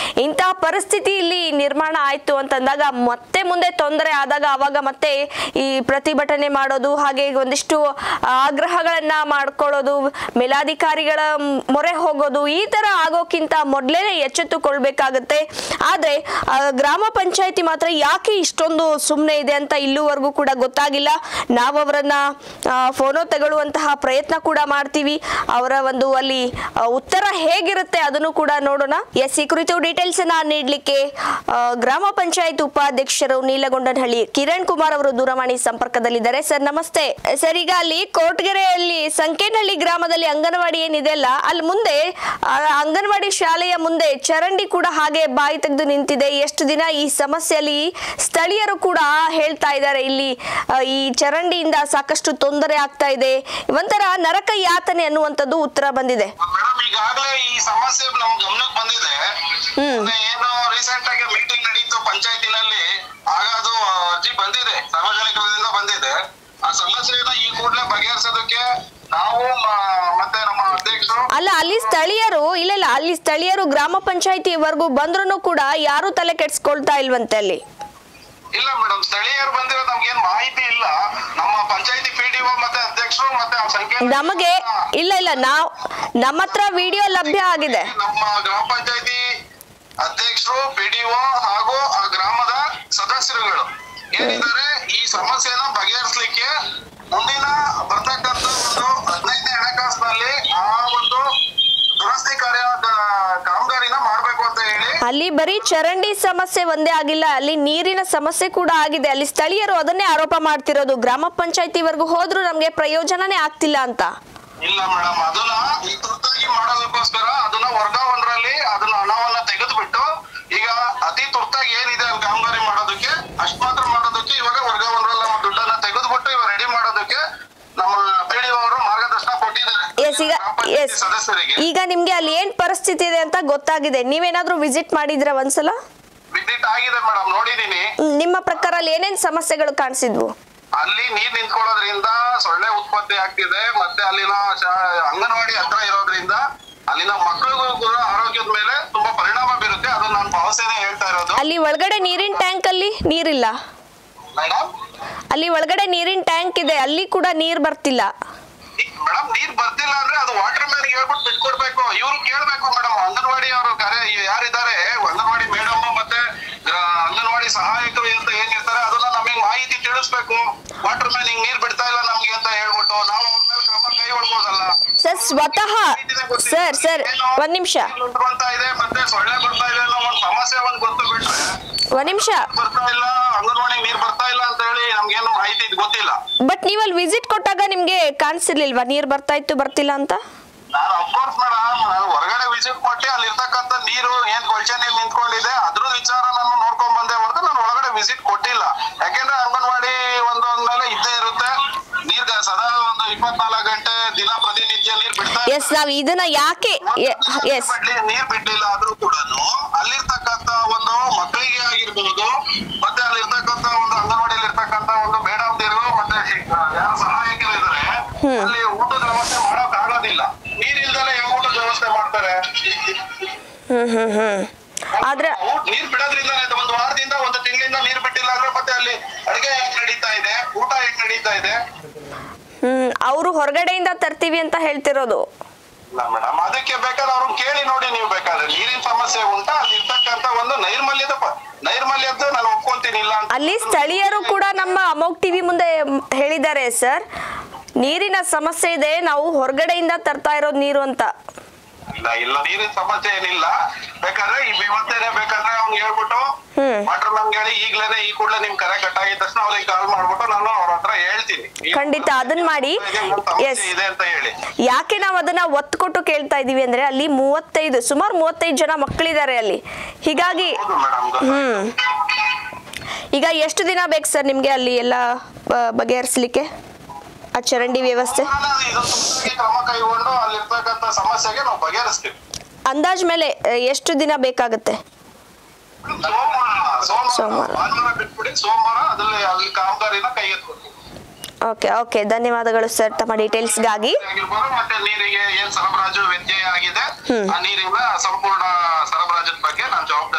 A: ಇಂತಹ ಪರಿಸ್ಥಿತಿ ಇಲ್ಲಿ ನಿರ್ಮಾಣ ಆಯ್ತು ಅಂತಂದಾಗ ಮತ್ತೆ ಮುಂದೆ ತೊಂದರೆ ಆದಾಗ ಅವಾಗ ಮತ್ತೆ ಈ ಪ್ರತಿಭಟನೆ ಮಾಡೋದು ಹಾಗೆ ಒಂದಿಷ್ಟು ಆಗ್ರಹಗಳನ್ನ ಮಾಡ್ಕೊಳ್ಳೋದು ಮೇಲಾಧಿಕಾರಿಗಳ ಮೊರೆ ಹೋಗೋದು ಈ ತರ ಆಗೋಕ್ಕಿಂತ ಮೊದಲೇ ಎಚ್ಚೆತ್ತುಕೊಳ್ಬೇಕಾಗತ್ತೆ ಆದ್ರೆ ಆ, ಗ್ರಾಮ ಪಂಚಾಯತಿ ಮಾತ್ರ ಯಾಕೆ ಇಷ್ಟೊಂದು ಸುಮ್ಮನೆ ಇದೆ ಅಂತ ಇಲ್ಲಿವರೆಗೂ ಕೂಡ ಗೊತ್ತಾಗಿಲ್ಲ ನಾವು ಅವರನ್ನ ಫೋನೋ ತಗೊಳ್ಳುವಂತಹ ಪ್ರಯತ್ನ ಕೂಡ ಮಾಡ್ತೀವಿ ಅವರ ಒಂದು ಅಲ್ಲಿ ಆ, ಉತ್ತರ ಹೇಗಿರುತ್ತೆ ಅದನ್ನು ಕೂಡ ನೋಡೋಣ ಎಸ್ ಈ ಕುರಿತು ಡೀಟೇಲ್ಸ್ ಅನ್ನ ನೀಡಲಿಕ್ಕೆ ಗ್ರಾಮ ಪಂಚಾಯತ್ ಉಪಾಧ್ಯಕ್ಷರು ನೀಲಗೊಂಡನಹಳ್ಳಿ ಕಿರಣ್ ಕುಮಾರ್ ಅವರು ದೂರವಾಣಿ ಸಂಪರ್ಕದಲ್ಲಿದ್ದಾರೆ ಸರ್ ನಮಸ್ತೆ ಸರ್ ಈಗ ಅಲ್ಲಿ ಕೋಟ್ಗೆರೆಯಲ್ಲಿ ಸಂಕೇನಹಳ್ಳಿ ಗ್ರಾಮದಲ್ಲಿ ಅಂಗನವಾಡಿ ಏನಿದೆ ಅಲ್ಲ ಅಲ್ಲಿ ಮುಂದೆ ಆ, ಅಂಗನವಾಡಿ ಶಾಲೆಯ ಮುಂದೆ ಚರಂಡಿ ಕೂಡ ಹಾಗೆ ಬಾಯಿ ತೆಗೆದು ನಿಂತಿದೆ ಎಷ್ಟು ದಿನ ಈ ಸಮಸ್ಯೆಯಲ್ಲಿ ಸ್ಥಳೀಯರು ಕೂಡ ಹೇಳ್ತಾ ಇದ್ದಾರೆ ಇಲ್ಲಿ ಆ, ಈ ಚರಂಡಿಯಿಂದ ಸಾಕಷ್ಟು ತೊಂದರೆ ಆಗ್ತಾ ಇದೆ ಒಂಥರ ನರಕ ಯಾತನೆ ಅನ್ನುವಂಥದ್ದು ಉತ್ತರ ಬಂದಿದೆ
D: ಮೇಡಮ್ ಈಗಾಗಲೇ ಈ ಸಮಸ್ಯೆ ನಮ್ ಗಮನಕ್ಕೆ ಬಂದಿದೆ ಮೊನ್ನೆ ಏನು ರೀಸೆಂಟ್ ಆಗಿ ಮೀಟಿಂಗ್ ನಡೀತು ಪಂಚಾಯತಿನಲ್ಲಿ ಆಗ ಅದು ಅರ್ಜಿ ಬಂದಿದೆ ಸಾರ್ವಜನಿಕರಿಂದ ಬಂದಿದೆ ಆ ಸಮಸ್ಯೆನ ಈ ಕೂಡಲೇ ಬಗೆಹರಿಸೋದಕ್ಕೆ ನಾವು ಮ- ಮತ್ತೆ ನಮ್ಮ ಅಧ್ಯಕ್ಷರು
A: ಅಲ್ಲ ಅಲ್ಲಿ ಸ್ಥಳೀಯರು ಇಲ್ಲ ಇಲ್ಲ ಅಲ್ಲಿ ಸ್ಥಳೀಯರು ಗ್ರಾಮ ಪಂಚಾಯತಿವರೆಗೂ ಬಂದ್ರು ಕೂಡ ಯಾರು ತಲೆ ಕೆಡ್ಸ್ಕೊಳ್ತಾ ಇಲ್ವಂತೆ ಅಲ್ಲಿ
D: ಇಲ್ಲ ಮೇಡಮ್ ಸ್ಥಳೀಯರು ಬಂದಿರೋ ನಮ್ಗೇನ್ ಮಾಹಿತಿ ಇಲ್ಲ ನಮ್ಮ ಪಂಚಾಯತಿ ಪಿಡಿಒ ಮತ್ತೆ ಅಧ್ಯಕ್ಷರು ಮತ್ತೆ ಆ ಸಂಖ್ಯೆ
A: ನಮಗೆ ಇಲ್ಲ ಇಲ್ಲ ನಾವು ನಮ್ಮ ಹತ್ರ ವಿಡಿಯೋ ಲಭ್ಯ ಆಗಿದೆ
D: ನಮ್ಮ ಗ್ರಾಮ ಪಂಚಾಯತಿ ಅಧ್ಯಕ್ಷರು ಪಿಡಿಒ ಹಾಗೂ ಆ ಗ್ರಾಮದ ಸದಸ್ಯರುಗಳು ಏನಿದ್ದಾರೆ ಈ ಸಮಸ್ಯೆನ ಬಗೆಹರಿಸಲಿಕ್ಕೆ ಮುಂದಿನ ಬರ್ತಕ್ಕಂತ ಒಂದು ಹದಿನೈದನೇ ಹಣಕಾಸಿನಲ್ಲಿ ಆ ಒಂದು ದುರಸ್ತಿ ಕಾರ್ಯ ಕ- ಕಾಮಗಾರಿನ ಮಾಡ್ಬೇಕು ಅಂತ ಹೇಳಿ
A: ಅಲ್ಲಿ ಬರೀ ಚರಂಡಿ ಸಮಸ್ಯೆ ಒಂದೇ ಆಗಿಲ್ಲ ಅಲ್ಲಿ ನೀರಿನ ಸಮಸ್ಯೆ ಕೂಡ ಆಗಿದೆ ಅಲ್ಲಿ ಸ್ಥಳೀಯರು ಅದನ್ನೇ ಆರೋಪ ಮಾಡ್ತಿರೋದು ಗ್ರಾಮ ಪಂಚಾಯತಿವರೆಗೂ ಹೋದ್ರೂ ನಮ್ಗೆ ಪ್ರಯೋಜನನೇ ಆಗ್ತಿಲ್ಲ ಅಂತ
D: ಇಲ್ಲ ಮೇಡಮ್ ಅದನ್ನ ಈ ತುರ್ತಾಗಿ ಮಾಡೋದಕ್ಕೋಸ್ಕರ ಅದನ್ನ ವರ್ಗಾವಣೆಯಲ್ಲಿ ಅದನ್ನ ಹಣವನ್ನ ತೆಗೆದುಬಿಟ್ಟು ಈಗ ಅತಿ ತುರ್ತಾಗಿ ಏನಿದೆ ಅಲ್ಲಿ ಕಾಮಗಾರಿ ಮಾಡೋದಕ್ಕೆ ಅಷ್ಟ್ ಮಾತ್ರ ಮಾಡೋದಕ್ಕೆ ಇವಾಗ ವರ್ಗಾವಣೆಲ್ಲ ದುಡ್ಡನ್ನ ತೆಗೆದುಬಿಟ್ಟು ಇವಾಗ ರೆಡಿ ಮಾಡೋದಕ್ಕೆ ನಮ್ಮ ಪಿಡಿಒ ಅವರು ಮಾರ್ಗದರ್ಶನ ಕೊಟ್ಟಿದ್ದಾರೆ
A: ಎಸ್ ಈಗ
D: ಗ್ರಾಮ ಪಂಚಾಯತಿ
A: ಎಸ್
D: ಸದಸ್ಯರಿಗೆ
A: ಈಗ ನಿಮ್ಗೆ ಅಲ್ಲಿ ಏನ್ ಪರಿಸ್ಥಿತಿ ಇದೆ ಅಂತ ಗೊತ್ತಾಗಿದೆ ನೀವೇನಾದ್ರೂ ವಿಸಿಟ್ ಮಾಡಿದ್ರ ಒಂದ್ಸಲ
D: ವಿಸಿಟ್ ಆಗಿದೆ ಮೇಡಮ್ ನೋಡಿದೀನಿ
A: ಹ್ಮ್, ನಿಮ್ಮ ಪ್ರಕಾರ ಅಲ್ಲಿ ಏನೇನ್ ಸಮಸ್ಯೆಗಳು ಕಾಣಿಸಿದ್ವು
D: ಅಲ್ಲಿ ನೀರ್ ನಿಂತ್ಕೊಳ್ಳೋದ್ರಿಂದ ಸೊಳ್ಳೆ ಉತ್ಪತ್ತಿ ಆಗ್ತಿದೆ ಮತ್ತೆ ಅಲ್ಲಿನ ಶಾ- ಅಂಗನವಾಡಿ ಹತ್ರ ಇರೋದ್ರಿಂದ ಅಲ್ಲಿನ ಮಕ್ಕಳಿಗೂ ಕೂಡ ಆರೋಗ್ಯದ ಮೇಲೆ ತುಂಬಾ ಪರಿಣಾಮ ಬೀರುತ್ತೆ ಅದು ನಾನು ಭಾವಸೇನೆ ಹೇಳ್ತಾ ಇರೋದು
A: ಅಲ್ಲಿ ಒಳಗಡೆ ನೀರಿನ ಟ್ಯಾಂಕ್ ಅಲ್ಲಿ ನೀರಿಲ್ಲ
D: ಮೇಡಮ್
A: ಅಲ್ಲಿ ಒಳಗಡೆ ನೀರಿನ ಟ್ಯಾಂಕ್ ಇದೆ ಅಲ್ಲಿ ಕೂಡ ನೀರ್ ಬರ್ತಿಲ್ಲ
D: ಮೇಡಮ್ ನೀರ್ ಬರ್ತಿಲ್ಲ ಅಂದ್ರೆ ಅದು ವಾಟರ್ ಮ್ಯಾನ್ ಹೇಳ್ಬಿಟ್ಟು ಬಿಟ್ಕೊಡ್ಬೇಕು ಇವ್ರು ಕೇಳ್ಬೇಕು ಮೇಡಮ್ ಅಂಗನವಾಡಿ ಅವರು ಕಾರ್ಯ ಯಾರಿದ್ದಾರೆ ಅಂಗನವಾಡಿ ಮೇಡಮ್ ಮತ್ತೆ ಗ್ರಾ- ಅಂಗನವಾಡಿ ಸಹಾಯಕರು ಅಂತ ಏನಿರ್ತಾರೆ ಅದನ್ನ ನಮಗೆ ಮಾಹಿತಿ ತಿಳಿಸ್ಬೇಕು ವಾಟರ್ ಮ್ಯಾನ್ ಹಿಂಗ್ ನೀರ್ ಬಿಡ್ತಾ ಇಲ್ಲ ನಮ್ಗೆ ಅಂತ ಹೇಳ್ಬಿಟ್ಟು ನಾವು ಅವ್ರ ಮೇಲೆ ಕ್ರಮ ಕೈಗೊಳ್ಬೋದಲ್ಲ
A: ಸರ್ ಸ್ವತಃ ಸರ್ ಸರ್ ಒಂದ್ ನಿಮಿಷ
D: ಬರ್ತಾ ಇದೆ ಮತ್ತೆ ಸೊಳ್ಳೆ ಬರ್ತಾ ಇದೆ ಅನ್ನೋ ಒಂದು ಸಮಸ್ಯೆ ಒಂದ್ ಗೊತ್ತು ಬಿಟ್ರೆ
A: ಒಂದ್ ನಿಮಿಷ
D: ಬರ್ತಾ ಇಲ್ಲ ಅಂಗನವಾಡಿ ನೀರ್ ಬರ್ತಾ ಇಲ್ಲ ಅಂತ ಹೇಳಿ ನಮ್ಗೇನು ಮಾಹಿತಿ ಇದ್ ಗೊತ್ತಿಲ್ಲ
A: ಬಟ್ ನೀವು ಅಲ್ಲಿ ವಿಸಿಟ್ ಕೊಟ್ಟಾಗ ನಿಮ್ಗೆ ಕಾಣಿಸಿರ್ಲಿಲ್ವಾ ನೀರ್ ಬರ್ತಾ ಇತ್ತು ಬರ್ತಿಲ್ಲ ಅಂತ
D: ನಾನು ಅಫ್ಕೋರ್ಸ್ ಮೇಡಮ್ ನಾನು ಹೊರಗಡೆ ವಿಸಿಟ್ ಕೊಟ್ಟು ಅಲ್ಲಿ ಇರ್ತಕ್ಕಂಥ ನೀರು ಏನ್ ಕೊಳಚೆ ನೀರು ನಿಂತ್ಕೊಂಡಿದೆ ಅದ್ರ ವಿಚಾರ ನಾನು ನೋಡ್ಕೊಂಡ್ ಬಂದೆ ಹೊರತು ನಾನು ಒಳಗಡೆ ವಿಸಿಟ್ ಕೊಟ್ಟಿಲ್ಲ ಯಾಕೆಂದ್ರೆ ಅಂಗನವಾಡಿ ಒಂದು ಅಂದ್ಮೇಲೆ ಇದ್ದೇ ಇರುತ್ತೆ ನೀರ್ ಸದಾ ಒಂದು ಇಪ್ಪತ್ನಾಲ್ಕು ಗಂಟೆ ದಿನ ಪ್ರತಿನಿತ್ಯ ನೀರ್ ಬಿಡ್ತಾ
A: ಎಸ್ ನಾವ್ ಇದನ್ನ ಯಾಕೆ ಎಸ್
D: ಬಿಡ್ಲಿ- ನೀರ್ ಬಿಡ್ಲಿಲ್ಲ ಆದ್ರೂ ಕೂಡ ಅಲ್ಲಿರ್ತಕ್ಕಂತ ಒಂದು ಮಕ್ಕಳಿಗೆ ಆಗಿರ್ಬಹುದು ಮತ್ತೆ ಅಲ್ಲಿರ್ತಕ್ಕಂತ ಒಂದು ಅಂಗನವಾಡಿಯಲ್ಲಿ ಇರ್ತಕ್ಕಂತ ಒಂದು ಮೇಡಮ್ದಿರು ಮತ್ತೆ ಶಿಕ್- ಯಾರು ಸಹಾಯಕರು ಇದಾರೆ ಅಲ್ಲಿ ಊಟದ ವ್ಯವಸ್ಥೆ ಮಾಡಕ್ ಆಗೋದಿಲ್ಲ ನೀರಿಲ್ದಲೆ ಹೆಂಗ್ ಊಟದ ವ್ಯವಸ್ಥೆ ಮಾಡ್ತಾರೆ
A: ಹ್ಮ್ ಹ್ಮ್ ಹ್ಮ್ ಆದ್ರೆ
D: ಊಟ- ನೀರ್ ಬಿಡೋದ್ರಿಂದ ಒಂದು ವಾರದಿಂದ ಒಂದು ತಿಂಗಳಿಂದ ನೀರ್ ಬಿಟ್ಟಿಲ್ಲ ಅಂದ್ರೆ ಮತ್ತೆ ಅಲ್ಲಿ ಅಡಿಗೆ ಹೆಂಗ್ ನಡೀತಾ ಇದೆ ಊಟ ಹೆಂಗ್ ನಡೀತಾ ಇದೆ
A: ಹ್ಮ್ ಅವರು ಹೊರಗಡೆಯಿಂದ ತರ್ತೀವಿ ಅಂತ ಹೇಳ್ತಿರೋದು
D: ಇಲ್ಲ ಮೇಡಮ್ ಅದಕ್ಕೆ ಬೇಕಾದ್ರೆ ಅವ್ರನ್ನ ಕೇಳಿ ನೋಡಿ ನೀವು ಬೇಕಾದ್ರೆ ನೀರಿನ ಸಮಸ್ಯೆ ಉಂಟಾ ಅಲ್ಲಿ ಇರ್ತಕ್ಕಂತ ಒಂದು ನೈರ್ಮಲ್ಯದ ಪ- ನೈರ್ಮಲ್ಯದ ನಾನು ಒಪ್ಕೊಂತೀನಿ ಇಲ್ಲ ಅಂತ
A: ಅಲ್ಲಿ ಸ್ಥಳೀಯರು ಕೂಡ ನಮ್ಮ ಅಮೋಕ್ ಟಿವಿ ಮುಂದೆ ಮ್, ಹೇಳಿದ್ದಾರೆ ಸರ್ ನೀರಿನ ಸಮಸ್ಯೆ ಇದೆ ನಾವು ಹೊರಗಡೆಯಿಂದ ತರ್ತಾ ಇರೋದು ನೀರು ಅಂತ
D: ಇಲ್ಲ ಇಲ್ಲ ನೀರಿನ ಸಮಸ್ಯೆ ಏನಿಲ್ಲ ಬೇಕಾದ್ರೆ ಈ ಇವತ್ತೇನೆ ಬೇಕಾದ್ರೆ ಅವ್ನಿಗೆ ಹೇಳ್ಬಿಟ್ಟು
A: ಹ್ಮ್.
D: ವಾಟರ್ ಮ್ಯಾನ್ ಹೇಳಿ ಈಗ್ಲೇನೆ ಈ ಕೂಡಲೇ ನಿಮ್ ಕರೆ ಕಟ್ ಆಗಿದ ತಕ್ಷಣ ಅವ್ರಿಗೆ ಕಾಲ್ ಮಾಡ್ಬಿಟ್ಟು ನಾನು ಅವ್ರ ಹತ್ರ ಹೇಳ್ತೀನಿ ಈ
A: ಖಂಡಿತ ಅದನ್ನ ಮಾಡಿ
D: ಇದೆ, ಒಂದು ಸಮಸ್ಯೆ
A: ಎಸ್
D: ಇದೆ ಅಂತ ಹೇಳಿ
A: ಯಾಕೆ ನಾವು ಅದನ್ನ ಒತ್ತು ಕೊಟ್ಟು ಕೇಳ್ತಾ ಇದೀವಿ ಅಂದ್ರೆ ಅಲ್ಲಿ ಮೂವತ್ತೈದು ಸುಮಾರು ಮೂವತ್ತೈದು ಜನ ಮಕ್ಕಳಿದ್ದಾರೆ ಅಲ್ಲಿ ಹೀಗಾಗಿ
D: ಹೌದು ಮೇಡಮ್
A: ಹ್ಮ್ ಈಗ ಎಷ್ಟು ದಿನ ಬೇಕು ಸರ್ ನಿಮ್ಗೆ ಅಲ್ಲಿ ಎಲ್ಲ ಬ- ಬಗೆಹರಿಸ್ಲಿಕ್ಕೆ ಆ ಚರಂಡಿ ವ್ಯವಸ್ಥೆ
D: ಇದೊಂದು ಕ್ರಮ ಕೈಗೊಂಡು ಅಲ್ಲಿರ್ತಕ್ಕಂಥ ಸಮಸ್ಯೆಗೆ ನಾವು ಬಗೆಹರಿಸ್ತೀವಿ
A: ಅಂದಾಜ್ ಮೇಲೆ ಆ, ಎಷ್ಟು ದಿನ ಬೇಕಾಗುತ್ತೆ
D: ಸೋಮವಾರ
A: ಸೋಮವಾರ.
D: ಸೋಮವಾರ ಭಾನುವಾರ ಬಿಟ್ಬಿಡಿ ಸೋಮವಾರ ಅದ್ರಲ್ಲಿ ಅಲ್ಲಿ ಕಾಮಗಾರಿನ ಕೈ ಎತ್ಕೊಡ್ತೀವಿ
A: ಓಕೆ ಓಕೆ ಧನ್ಯವಾದಗಳು ಸರ್ ತಮ್ಮ ಡೀಟೇಲ್ಸ್ಗಾಗಿ
D: ಆಗಿರ್ಬೋದು ಮತ್ತೆ ನೀರಿಗೆ ಏನ್ ಸರಬರಾಜು ವ್ಯತ್ಯಯ ಆಗಿದೆ ಆ ನೀರಿನ ಸಂಪೂರ್ಣ ಸರಬರಾಜಿನ ಬಗ್ಗೆ ನಾನು ಜವಾಬ್ದಾರಿ ತಗೊಂಡು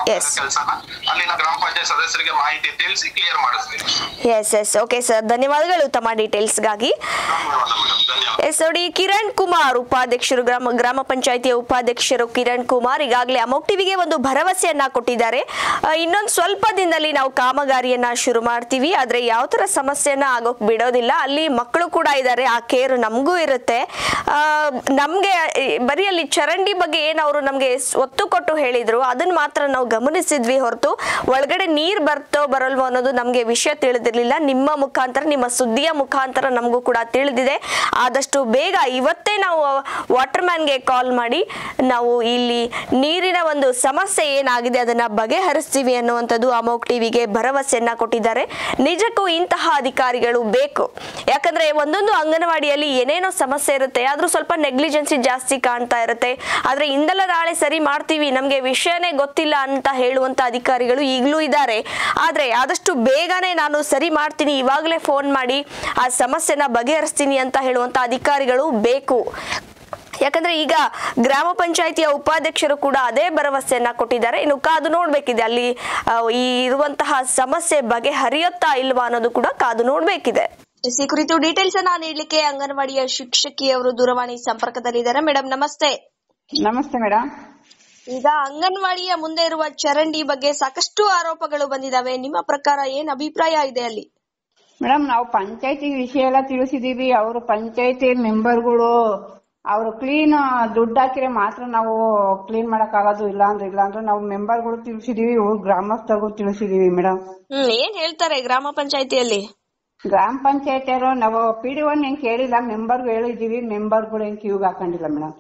A: Yes.
D: ಕೆಲಸನ ಅಲ್ಲಿನ ಗ್ರಾಮ ಪಂಚಾಯತ್ ಸದಸ್ಯರಿಗೆ ಮಾಹಿತಿ ತಿಳಿಸಿ ಕ್ಲಿಯರ್ ಮಾಡಿಸ್ತೀನಿ
A: ಎಸ್ ಎಸ್ ಓಕೆ ಸರ್ ಧನ್ಯವಾದಗಳು ತಮ್ಮ ಡೀಟೇಲ್ಸ್ಗಾಗಿ
D: ಧನ್ಯವಾದ ಮೇಡಮ್ ಧನ್ಯವಾದ
A: ಎಸ್ ನೋಡಿ ಕಿರಣ್ ಕುಮಾರ್ ಉಪಾಧ್ಯಕ್ಷರು ಗ್ರಾಮ ಗ್ರಾಮ ಪಂಚಾಯಿತಿಯ ಉಪಾಧ್ಯಕ್ಷರು ಕಿರಣ್ ಕುಮಾರ್ ಈಗಾಗಲೇ ಅಮೋಕ್ ಟಿವಿಗೆ ಒಂದು ಭರವಸೆಯನ್ನ ಕೊಟ್ಟಿದ್ದಾರೆ ಆ, ಇನ್ನೊಂದು ಸ್ವಲ್ಪ ದಿನದಲ್ಲಿ ನಾವು ಕಾಮಗಾರಿಯನ್ನ ಶುರು ಮಾಡ್ತೀವಿ ಆದ್ರೆ ಯಾವ ತರ ಸಮಸ್ಯೆನ ಆಗೋಕ್ ಬಿಡೋದಿಲ್ಲ ಅಲ್ಲಿ ಮಕ್ಕಳು ಕೂಡ ಇದ್ದಾರೆ ಆ ಕೇರ್ ನಮಗೂ ಇರುತ್ತೆ ಆ, ನಮ್ಗೆ ಈ, ಬರೀ ಅಲ್ಲಿ ಚರಂಡಿ ಬಗ್ಗೆ ಏನು ಅವರು ನಮ್ಗೆ ಸ್- ಒತ್ತು ಕೊಟ್ಟು ಹೇಳಿದ್ರು ಅದನ್ನ ಮಾತ್ರ ನಾವು ಗಮನಿಸಿದ್ವಿ ಹೊರತು ಒಳಗಡೆ ನೀರ್ ಬರ್ತೋ ಬರಲ್ವೋ ಅನ್ನೋದು ನಮ್ಗೆ ವಿಷಯ ತಿಳಿದಿರ್ಲಿಲ್ಲ ನಿಮ್ಮ ಮುಖಾಂತರ ನಿಮ್ಮ ಸುದ್ದಿಯ ಮುಖಾಂತರ ನಮಗೂ ಕೂಡ ತಿಳಿದಿದೆ ಆದಷ್ಟು ಬೇಗ ಇವತ್ತೇ ನಾವು ವಾಟರ್ ಮ್ಯಾನ್ಗೆ ಕಾಲ್ ಮಾಡಿ ನಾವು ಇಲ್ಲಿ ನೀರಿನ ಒಂದು ಸಮಸ್ಯೆ ಏನಾಗಿದೆ ಅದನ್ನ ಬಗೆಹರಿಸ್ತೀವಿ ಅನ್ನುವಂಥದ್ದು ಅಮೋಕ್ ಟಿವಿಗೆ ಭರವಸೆಯನ್ನ ಕೊಟ್ಟಿದ್ದಾರೆ ನಿಜಕ್ಕೂ ಇಂತಹ ಅಧಿಕಾರಿಗಳು ಬೇಕು ಯಾಕಂದ್ರೆ ಒಂದೊಂದು ಅಂಗನವಾಡಿಯಲ್ಲಿ ಏನೇನೋ ಸಮಸ್ಯೆ ಇರುತ್ತೆ ಆದ್ರೂ ಸ್ವಲ್ಪ ನೆಗ್ಲಿಜೆನ್ಸಿ ಜಾಸ್ತಿ ಕಾಣ್ತಾ ಇರುತ್ತೆ ಆದ್ರೆ ಇಂದಲ್ಲ ನಾಳೆ ಸರಿ ಮಾಡ್ತೀವಿ ನಮ್ಗೆ ವಿಷಯನೇ ಗೊತ್ತಿಲ್ಲ ಅಂತ ಹೇಳುವಂತ ಅಧಿಕಾರಿಗಳು ಈಗಲೂ ಇದ್ದಾರೆ ಆದ್ರೆ ಆದಷ್ಟು ಬೇಗನೆ ನಾನು ಸರಿ ಮಾಡ್ತೀನಿ ಇವಾಗಲೇ ಫೋನ್ ಮಾಡಿ ಆ ಸಮಸ್ಯೆನ ಬಗೆಹರಿಸ್ತೀನಿ ಅಂತ ಹೇಳುವಂತ ಅಧಿಕಾರಿಗಳು ಬೇಕು ಯಾಕಂದ್ರೆ ಈಗ ಗ್ರಾಮ ಪಂಚಾಯಿತಿಯ ಉಪಾಧ್ಯಕ್ಷರು ಕೂಡ ಅದೇ ಭರವಸೆಯನ್ನ ಕೊಟ್ಟಿದ್ದಾರೆ ಇನ್ನು ಕಾದು ನೋಡ್ಬೇಕಿದೆ ಅಲ್ಲಿ ಆ, ಈ ಇರುವಂತಹ ಸಮಸ್ಯೆ ಬಗೆಹರಿಯುತ್ತಾ ಇಲ್ವಾ ಅನ್ನೋದು ಕೂಡ ಕಾದು ನೋಡ್ಬೇಕಿದೆ ಈ ಕುರಿತು ಡೀಟೇಲ್ಸ್ ಅನ್ನ ನೀಡಲಿಕ್ಕೆ ಅಂಗನವಾಡಿಯ ಶಿಕ್ಷಕಿಯವರು ದೂರವಾಣಿ ಸಂಪರ್ಕದಲ್ಲಿದ್ದಾರೆ ಮೇಡಮ್ ನಮಸ್ತೆ
E: ನಮಸ್ತೆ ಮೇಡಮ್
A: ಈಗ ಅಂಗನವಾಡಿಯ ಮುಂದೆ ಇರುವ ಚರಂಡಿ ಬಗ್ಗೆ ಸಾಕಷ್ಟು ಆರೋಪಗಳು ಬಂದಿದಾವೆ ನಿಮ್ಮ ಪ್ರಕಾರ ಏನ್ ಅಭಿಪ್ರಾಯ ಇದೆ ಅಲ್ಲಿ
E: ಮೇಡಮ್ ನಾವು ಪಂಚಾಯತಿ ವಿಷಯ ಎಲ್ಲ ತಿಳಿಸಿದೀವಿ ಅವರು ಪಂಚಾಯತಿ ಮೆಂಬರ್ಗಳು ಅವರು ಕ್ಲೀನ್ ದುಡ್ಡು ಹಾಕಿದ್ರೆ ಮಾತ್ರ ನಾವು ಕ್ಲೀನ್ ಮಾಡಕ್ ಆಗೋದು ಇಲ್ಲ ಅಂದ್ರೆ ಇಲ್ಲ ಅಂದ್ರೆ ನಾವು ಮೆಂಬರ್ಗಳು ತಿಳಿಸಿದೀವಿ ಇವ್ರು ಗ್ರಾಮಸ್ಥರಿಗೂ ತಿಳಿಸಿದೀವಿ ಮೇಡಮ್
A: ಹ್ಮ್ ಏನ್ ಹೇಳ್ತಾರೆ ಗ್ರಾಮ ಪಂಚಾಯತಿಯಲ್ಲಿ
E: ಗ್ರಾಮ ಪಂಚಾಯತಿಯವರು ನಾವು ಪಿ ಡಿ ಒನ್ ಹೆಂಗ್ ಕೇಳಿಲ್ಲ ಮೆಂಬರ್ಗೂ ಹೇಳಿದೀವಿ ಮೆಂಬರ್ಗಳು ಹೆಂಗ್ ಕ್ಯೂಗ್ ಹಾಕೊಂಡಿಲ್ಲ ಮೇಡಮ್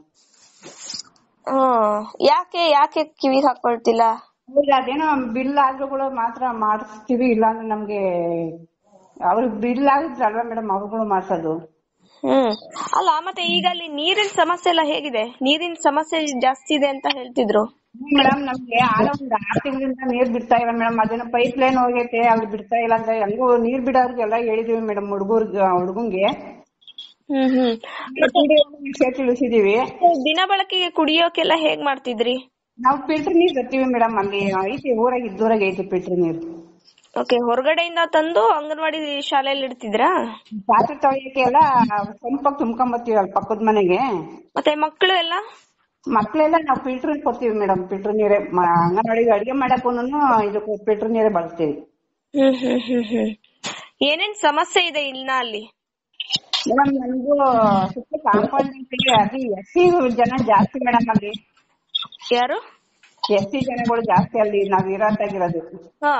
A: ಹ್ಮ್ ಯಾಕೆ ಯಾಕೆ ಕಿವಿಗೆ ಹಾಕೊಳ್ತಿಲ್ಲ
E: ಹೌದು ಅದೇನೋ ಬಿಲ್ ಆದ್ರುಗಳು ಮಾತ್ರ ಮಾಡಿಸ್ತೀವಿ ಇಲ್ಲ ಅಂದ್ರೆ ನಮ್ಗೆ ಅವ್ರಿಗೆ ಬಿಲ್ ಆಗಿದ್ರಲ್ವಾ ಮೇಡಮ್ ಅವ್ರುಗಳು ಮಾಡ್ಸೋದು
A: ಹ್ಮ್ ಅಲ್ಲ ಮತ್ತೆ ಈಗ ಅಲ್ಲಿ ನೀರಿನ ಸಮಸ್ಯೆ ಎಲ್ಲ ಹೇಗಿದೆ ನೀರಿನ ಸಮಸ್ಯೆ ಜಾಸ್ತಿ ಇದೆ ಅಂತ ಹೇಳ್ತಿದ್ರು
E: ಮೇಡಮ್ ನಮ್ಗೆ ಆಳ ಒಂದ್ ಆರ್ ತಿಂಗಳಿಂದ ನೀರ್ ಬಿಡ್ತಾ ಇಲ್ಲ ಮೇಡಮ್ ಅದೇನೋ ಪೈಪ್ ಲೈನ್ ಹೋಗೈತೆ ಅಲ್ಲಿ ಬಿಡ್ತಾ ಇಲ್ಲ ಅಂದ್ರೆ ಹೆಂಗೋ ನೀರ್ ಬಿಡೋರ್ಗೆಲ್ಲ ಹೇಳಿದೀವಿ ಮೇಡಮ್ ಹುಡುಗರ್ಗ ಹುಡುಗಂಗೆ
A: ಹ್ಮ್ ಹ್ಮ್
E: ವಿಷಯ ತಿಳಿಸಿದೀವಿ
A: ದಿನ ಬಳಕೆಗೆ ಕುಡಿಯೋಕೆಲ್ಲ ಹೇಗ್ ಮಾಡ್ತಿದ್ರಿ
E: ನಾವು ಫಿಲ್ಟರ್ ನೀರ್ ತರ್ತೀವಿ ಮೇಡಮ್ ಅಲ್ಲಿ ಐತಿ ಊರಾಗ ಇದ್ದೂರಾಗ ಐತಿ ಫಿಲ್ಟರ್ ನೀರು
A: ಓಕೆ ಹೊರಗಡೆಯಿಂದ ತಂದು ಅಂಗನವಾಡಿ ಶಾಲೆಯಲ್ಲಿ ಇಡ್ತಿದ್ರಾ
E: ಪಾತ್ರೆ ತೊಳೆಯಕ್ಕೆ ಎಲ್ಲ ಸಂಪಾಗಿ ತುಂಬ್ಕೊಂಬರ್ತೀವಿ ಅಲ್ಲಿ ಪಕ್ಕದ ಮನೆಗೆ
A: ಮತ್ತೆ ಮಕ್ಕಳು ಎಲ್ಲ
E: ಮಕ್ಳೆಲ್ಲ ನಾವು ಫಿಲ್ಟರ್ ಕೊಡ್ತೀವಿ ಮೇಡಮ್ ಫಿಲ್ಟರ್ ನೀರೇ ಮ- ಅಂಗನವಾಡಿಗೆ ಅಡಿಗೆ ಮಾಡಕ್ಕೂ ಇದಕ್ಕೆ ಫಿಲ್ಟರ್ ನೀರೇ ಬಳಸ್ತೀವಿ
A: ಹ್ಮ್ ಹ್ಮ್ ಹ್ಮ್ ಹ್ಮ್ ಏನೇನ್ ಸಮಸ್ಯೆ ಇದೆ ಇನ್ನ ಅಲ್ಲಿ
E: ಮೇಡಮ್ ನಮಗೂ ಸುತ್ತ ಕಾಂಪೌಂಡ್ ಐತಿ ಅದು ಎಸ್ ಸಿ ಜನ ಜಾಸ್ತಿ ಮೇಡಮ್ ಅಲ್ಲಿ
A: ಯಾರು
E: ಎಸ್ ಸಿ ಜನಗಳು ಜಾಸ್ತಿ ಅಲ್ಲಿ ನಾವ್ ಇರೋದಾಗಿರೋದು
A: ಹಾ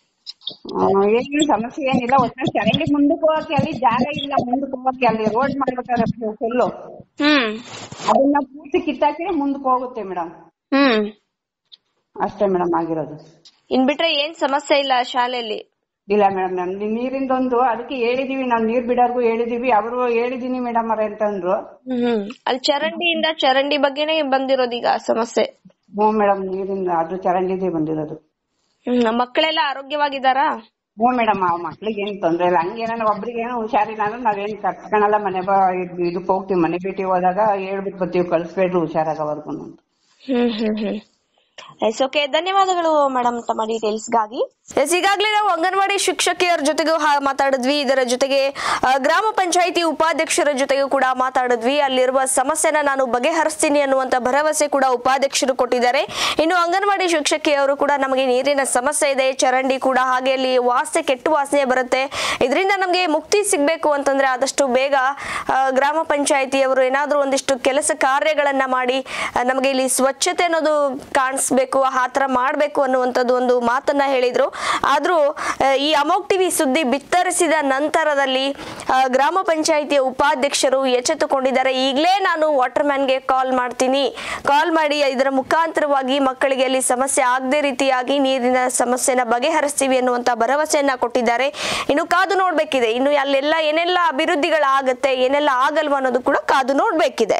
E: ಏನು ಸಮಸ್ಯೆ ಏನಿಲ್ಲ ಒಟ್ನಲ್ಲಿ ಚರಂಡಿ ಮುಂದಕ್ಕೆ ಹೋಗಕ್ಕೆ ಅಲ್ಲಿ ಜಾಗ ಇಲ್ಲ ಮುಂದಕ್ಕೆ ಹೋಗಕ್ಕೆ ಅಲ್ಲಿ ರೋಡ್ ಮಾಡ್ಬೇಕಾದ್ರೆ ಫುಲ್ಲು
A: ಹ್ಮ್
E: ಅದನ್ನ ಪೂರ್ತಿ ಕಿತ್ತಾಕಿದ್ರೆ ಮುಂದಕ್ಕೆ ಹೋಗುತ್ತೆ ಮೇಡಮ್
A: ಹ್ಮ್
E: ಅಷ್ಟೇ ಮೇಡಮ್ ಆಗಿರೋದು
A: ಇನ್ ಬಿಟ್ರೆ ಏನ್ ಸಮಸ್ಯೆ ಇಲ್ಲ ಶಾಲೆಯಲ್ಲಿ
E: ಇಲ್ಲ ಮೇಡಮ್ ನಮ್ದು ನೀರಿಂದೊಂದು ಅದಕ್ಕೆ ಹೇಳಿದೀವಿ ನಾವ್ ನೀರ್ ಬಿಡೋರ್ಗು ಹೇಳಿದೀವಿ ಅವರು ಹೇಳಿದೀನಿ ಮೇಡಮ್ ಅವ್ರೆ ಅಂತಂದ್ರು
A: ಹ್ಮ್ ಅಲ್ಲಿ ಚರಂಡಿಯಿಂದ ಚರಂಡಿ ಬಗ್ಗೆನೇ ಬಂದಿರೋದು ಈಗ ಸಮಸ್ಯೆ
E: ಹ್ಞೂ ಮೇಡಮ್ ನೀರಿಂದ ಅದು ಚರಂಡಿದೇ ಬಂದಿರೋದು
A: ಹ್ಮ್ ಮಕ್ಕಳೆಲ್ಲ ಆರೋಗ್ಯವಾಗಿದ್ದಾರಾ
E: ಹ್ಞೂ ಮೇಡಮ್ ಆ ಮಕ್ಳಿಗೆ ಏನ್ ತೊಂದ್ರೆ ಇಲ್ಲ ಹಂಗೇನ ಒಬ್ರಿಗೆ ಏನೋ ಹುಷಾರಿಲ್ಲ ಅಂದ್ರೆ ನಾವೇನ್ ಕಟ್ಕೊಳಲ್ಲ ಮನೆ ಬಾ ಇದ್- ಇದಕ್ ಹೋಗ್ತೀವಿ ಮನೆ ಭೇಟಿ ಹೋದಾಗ ಹೇಳ್ಬಿಟ್ಟು ಬರ್ತೀವಿ ಕಳ್ಸ್ಬೇಡ್ರಿ ಹುಷಾರಾಗವರ್ಗು ಅಂತ
A: hmm hmm hmm yes okay ಧನ್ಯವಾದಗಳು ಮೇಡಮ್ ತಮ್ಮ ಡೀಟೇಲ್ಸ್ ಗಾಗಿ ಎಸ್ ಈಗಾಗಲೇ ನಾವು ಅಂಗನವಾಡಿ ಶಿಕ್ಷಕಿಯರ ಜೊತೆಗೂ ಹಾ- ಮಾತಾಡಿದ್ವಿ ಇದರ ಜೊತೆಗೆ ಆ, ಗ್ರಾಮ ಪಂಚಾಯಿತಿ ಉಪಾಧ್ಯಕ್ಷರ ಜೊತೆಗೂ ಕೂಡ ಮಾತಾಡಿದ್ವಿ ಅಲ್ಲಿರುವ ಸಮಸ್ಯೆನ ನಾನು ಬಗೆಹರಿಸ್ತೀನಿ ಅನ್ನುವಂತ ಭರವಸೆ ಕೂಡ ಉಪಾಧ್ಯಕ್ಷರು ಕೊಟ್ಟಿದ್ದಾರೆ ಇನ್ನು ಅಂಗನವಾಡಿ ಶಿಕ್ಷಕಿಯವರು ಕೂಡ ನಮಗೆ ನೀರಿನ ಸಮಸ್ಯೆ ಇದೆ ಚರಂಡಿ ಕೂಡ ಹಾಗೆ ಅಲ್ಲಿ ವಾಸನೆ ಕೆಟ್ಟು ವಾಸನೆ ಬರುತ್ತೆ ಇದರಿಂದ ನಮಗೆ ಮುಕ್ತಿ ಸಿಗ್ಬೇಕು ಅಂತಂದ್ರೆ ಆದಷ್ಟು ಬೇಗ ಆ, ಗ್ರಾಮ ಪಂಚಾಯಿತಿಯವರು ಏನಾದ್ರೂ ಒಂದಿಷ್ಟು ಕೆಲಸ ಕಾರ್ಯಗಳನ್ನ ಮಾಡಿ ಆ, ನಮಗೆ ಇಲ್ಲಿ ಸ್ವಚ್ಛತೆ ಅನ್ನೋದು ಕಾಣಿಸ್ಬೇಕು ಆ ತರ ಮಾಡ್ಬೇಕು ಅನ್ನುವಂಥದ್ದು ಒಂದು ಮಾತನ್ನ ಹೇಳಿದ್ರು ಆದ್ರೂ ಆ, ಈ ಅಮೋಕ್ ಟಿವಿ ಸುದ್ದಿ ಬಿತ್ತರಿಸಿದ ನಂತರದಲ್ಲಿ ಆ, ಗ್ರಾಮ ಪಂಚಾಯಿತಿಯ ಉಪಾಧ್ಯಕ್ಷರು ಎಚ್ಚೆತ್ತುಕೊಂಡಿದ್ದಾರೆ ಈಗಲೇ ನಾನು ವಾಟರ್ ಮ್ಯಾನ್ಗೆ ಕಾಲ್ ಮಾಡ್ತೀನಿ ಕಾಲ್ ಮಾಡಿ ಇದರ ಮುಖಾಂತರವಾಗಿ ಮಕ್ಕಳಿಗೆ ಅಲ್ಲಿ ಸಮಸ್ಯೆ ಆಗದೆ ರೀತಿಯಾಗಿ ನೀರಿನ ಸಮಸ್ಯೆನ ಬಗೆಹರಿಸ್ತೀವಿ ಅನ್ನುವಂತ ಭರವಸೆಯನ್ನ ಕೊಟ್ಟಿದ್ದಾರೆ ಇನ್ನು ಕಾದು ನೋಡ್ಬೇಕಿದೆ ಇನ್ನು ಅಲ್ಲೆಲ್ಲ ಏನೆಲ್ಲ ಅಭಿವೃದ್ಧಿಗಳಾಗತ್ತೆ ಏನೆಲ್ಲ ಆಗಲ್ವ ಅನ್ನೋದು ಕೂಡ ಕಾದು ನೋಡ್ಬೇಕಿದೆ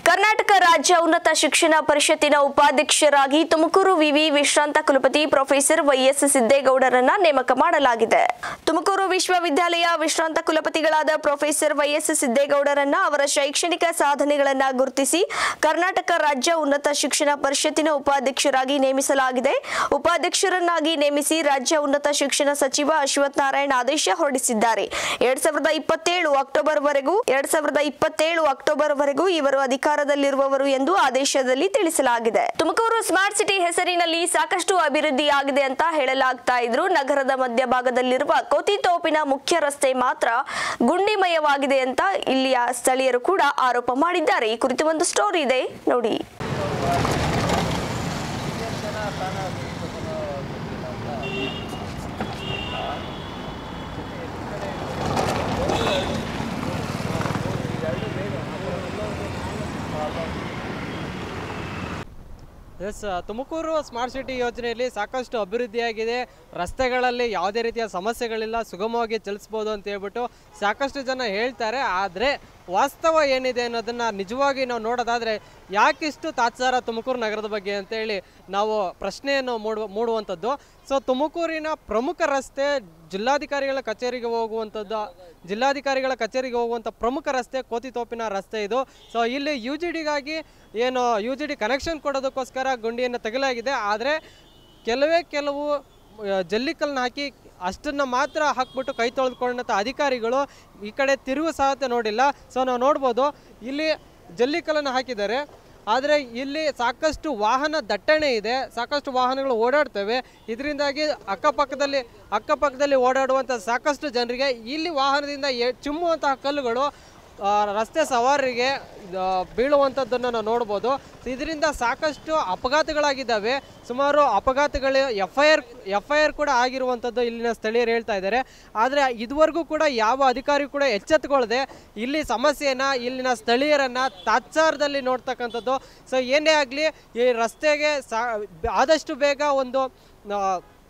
A: ಕರ್ನಾಟಕ ರಾಜ್ಯ ಉನ್ನತ ಶಿಕ್ಷಣ ಪರಿಷತ್ತಿನ ಉಪಾಧ್ಯಕ್ಷರಾಗಿ ತುಮಕೂರು ವಿವಿ ವಿಶ್ರಾಂತ ಕುಲಪತಿ ಪ್ರೊಫೆಸರ್ ವೈಎಸ್ ಸಿದ್ದೇಗೌಡರನ್ನ ನೇಮಕ ಮಾಡಲಾಗಿದೆ ತುಮಕೂರು ವಿಶ್ವವಿದ್ಯಾಲಯ ವಿಶ್ರಾಂತ ಕುಲಪತಿಗಳಾದ ಪ್ರೊಫೆಸರ್ ವೈಎಸ್ ಸಿದ್ದೇಗೌಡರನ್ನ ಅವರ ಶೈಕ್ಷಣಿಕ ಸಾಧನೆಗಳನ್ನ ಗುರುತಿಸಿ ಕರ್ನಾಟಕ ರಾಜ್ಯ ಉನ್ನತ ಶಿಕ್ಷಣ ಪರಿಷತ್ತಿನ ಉಪಾಧ್ಯಕ್ಷರಾಗಿ ನೇಮಿಸಲಾಗಿದೆ ಉಪಾಧ್ಯಕ್ಷರನ್ನಾಗಿ ನೇಮಿಸಿ ರಾಜ್ಯ ಉನ್ನತ ಶಿಕ್ಷಣ ಸಚಿವ ಅಶ್ವಥ್ ನಾರಾಯಣ ಆದೇಶ ಹೊರಡಿಸಿದ್ದಾರೆ ಎರಡ್ ಸಾವಿರದ ಇಪ್ಪತ್ತೇಳು ಅಕ್ಟೋಬರ್ ವರೆಗೂ ಎರಡ್ ಸಾವಿರದ ಇಪ್ಪತ್ತೇಳು ಅಕ್ಟೋಬರ್ ವರೆಗೂ ಇವರು ಅಧಿಕಾರದಲ್ಲಿರುವವರು ಎಂದು ಆದೇಶದಲ್ಲಿ ತಿಳಿಸಲಾಗಿದೆ ತುಮಕೂರು ಸ್ಮಾರ್ಟ್ ಸಿಟಿ ಹೆಸರಿನಲ್ಲಿ ಸಾಕಷ್ಟು ಅಭಿವೃದ್ಧಿಯಾಗಿದೆ ಅಂತ ಹೇಳಲಾಗ್ತಾ ಇದ್ರು ನಗರದ ಮಧ್ಯಭಾಗದಲ್ಲಿರುವ ಕೋತಿತೋಪಿನ ಮುಖ್ಯ ರಸ್ತೆ ಮಾತ್ರ ಗುಂಡಿಮಯವಾಗಿದೆ ಅಂತ ಇಲ್ಲಿಯ ಸ್ಥಳೀಯರು ಕೂಡ ಆರೋಪ ಮಾಡಿದ್ದಾರೆ ಈ ಕುರಿತು ಒಂದು ಸ್ಟೋರಿ ಇದೆ ನೋಡಿ
B: ಎಸ್ ತುಮಕೂರು ಸ್ಮಾರ್ಟ್ ಸಿಟಿ ಯೋಜನೆಯಲ್ಲಿ ಸಾಕಷ್ಟು ಅಭಿವೃದ್ಧಿಯಾಗಿದೆ ರಸ್ತೆಗಳಲ್ಲಿ ಯಾವುದೇ ರೀತಿಯ ಸಮಸ್ಯೆಗಳಿಲ್ಲ ಸುಗಮವಾಗಿ ಚಲಿಸ್ಬೋದು ಅಂತ ಹೇಳ್ಬಿಟ್ಟು ಸಾಕಷ್ಟು ಜನ ಹೇಳ್ತಾರೆ ಆದರೆ ವಾಸ್ತವ ಏನಿದೆ ಅನ್ನೋದನ್ನ ನಿಜವಾಗಿ ನಾವು ನೋಡೋದಾದ್ರೆ ಯಾಕಿಷ್ಟು ತಾತ್ಸಾರ ತುಮಕೂರು ನಗರದ ಬಗ್ಗೆ ಅಂತೇಳಿ ನಾವು ಪ್ರಶ್ನೆಯನ್ನು ಮೂಡುವ ಮೂಡುವಂಥದ್ದು ಸೊ ತುಮಕೂರಿನ ಪ್ರಮುಖ ರಸ್ತೆ ಜಿಲ್ಲಾಧಿಕಾರಿಗಳ ಕಚೇರಿಗೆ ಹೋಗುವಂಥದ್ದು ಜಿಲ್ಲಾಧಿಕಾರಿಗಳ ಕಚೇರಿಗೆ ಹೋಗುವಂಥ ಪ್ರಮುಖ ರಸ್ತೆ ಕೋತಿತೋಪಿನ ರಸ್ತೆ ಇದು ಸೊ ಇಲ್ಲಿ ಯು ಜಿ ಡಿಗಾಗಿ ಏನು ಯು ಜಿ ಡಿ ಕನೆಕ್ಷನ್ ಕೊಡೋದಕ್ಕೋಸ್ಕರ ಗುಂಡಿಯನ್ನು ತೆಗಲಾಗಿದೆ ಆದರೆ ಕೆಲವೇ ಕೆಲವು ಆ, ಜಲ್ಲಿಕಲ್ಲನ್ನ ಹಾಕಿ ಅಷ್ಟನ್ನು ಮಾತ್ರ ಹಾಕ್ಬಿಟ್ಟು ಕೈ ತೊಳೆದುಕೊಂಡಂಥ ಅಧಿಕಾರಿಗಳು ಈ ಕಡೆ ತಿರುವು ಸಹತೆ ನೋಡಿಲ್ಲ ಸೊ ನಾವು ನೋಡ್ಬೋದು ಇಲ್ಲಿ ಜಲ್ಲಿಕಲ್ಲನ್ನು ಹಾಕಿದ್ದಾರೆ ಆದರೆ ಇಲ್ಲಿ ಸಾಕಷ್ಟು ವಾಹನ ದಟ್ಟಣೆ ಇದೆ ಸಾಕಷ್ಟು ವಾಹನಗಳು ಓಡಾಡ್ತವೆ ಇದರಿಂದಾಗಿ ಅಕ್ಕಪಕ್ಕದಲ್ಲಿ ಅಕ್ಕಪಕ್ಕದಲ್ಲಿ ಓಡಾಡುವಂಥ ಸಾಕಷ್ಟು ಜನರಿಗೆ ಇಲ್ಲಿ ವಾಹನದಿಂದ ಎ- ಚಿಮ್ಮುವಂತಹ ಕಲ್ಲುಗಳು ಆ, ರಸ್ತೆ ಸವಾರರಿಗೆ ಆ, ಬೀಳುವಂಥದ್ದನ್ನು ನಾವು ನೋಡ್ಬೋದು ಸೊ ಇದರಿಂದ ಸಾಕಷ್ಟು ಅಪಘಾತಗಳಾಗಿದ್ದಾವೆ ಸುಮಾರು ಅಪಘಾತಗಳು F I R F I R ಕೂಡ ಆಗಿರುವಂಥದ್ದು ಇಲ್ಲಿನ ಸ್ಥಳೀಯರು ಹೇಳ್ತಾ ಇದ್ದಾರೆ ಆದರೆ ಇದುವರೆಗೂ ಕೂಡ ಯಾವ ಅಧಿಕಾರಿ ಕೂಡ ಎಚ್ಚೆತ್ತುಕೊಳ್ಳದೆ ಇಲ್ಲಿ ಸಮಸ್ಯೆನ ಇಲ್ಲಿನ ಸ್ಥಳೀಯರನ್ನು ತಾತ್ಸಾರದಲ್ಲಿ ನೋಡ್ತಕ್ಕಂಥದ್ದು ಸೊ ಏನೇ ಆಗಲಿ ಈ ರಸ್ತೆಗೆ ಸಾ ಆದಷ್ಟು ಬೇಗ ಒಂದು ಆ,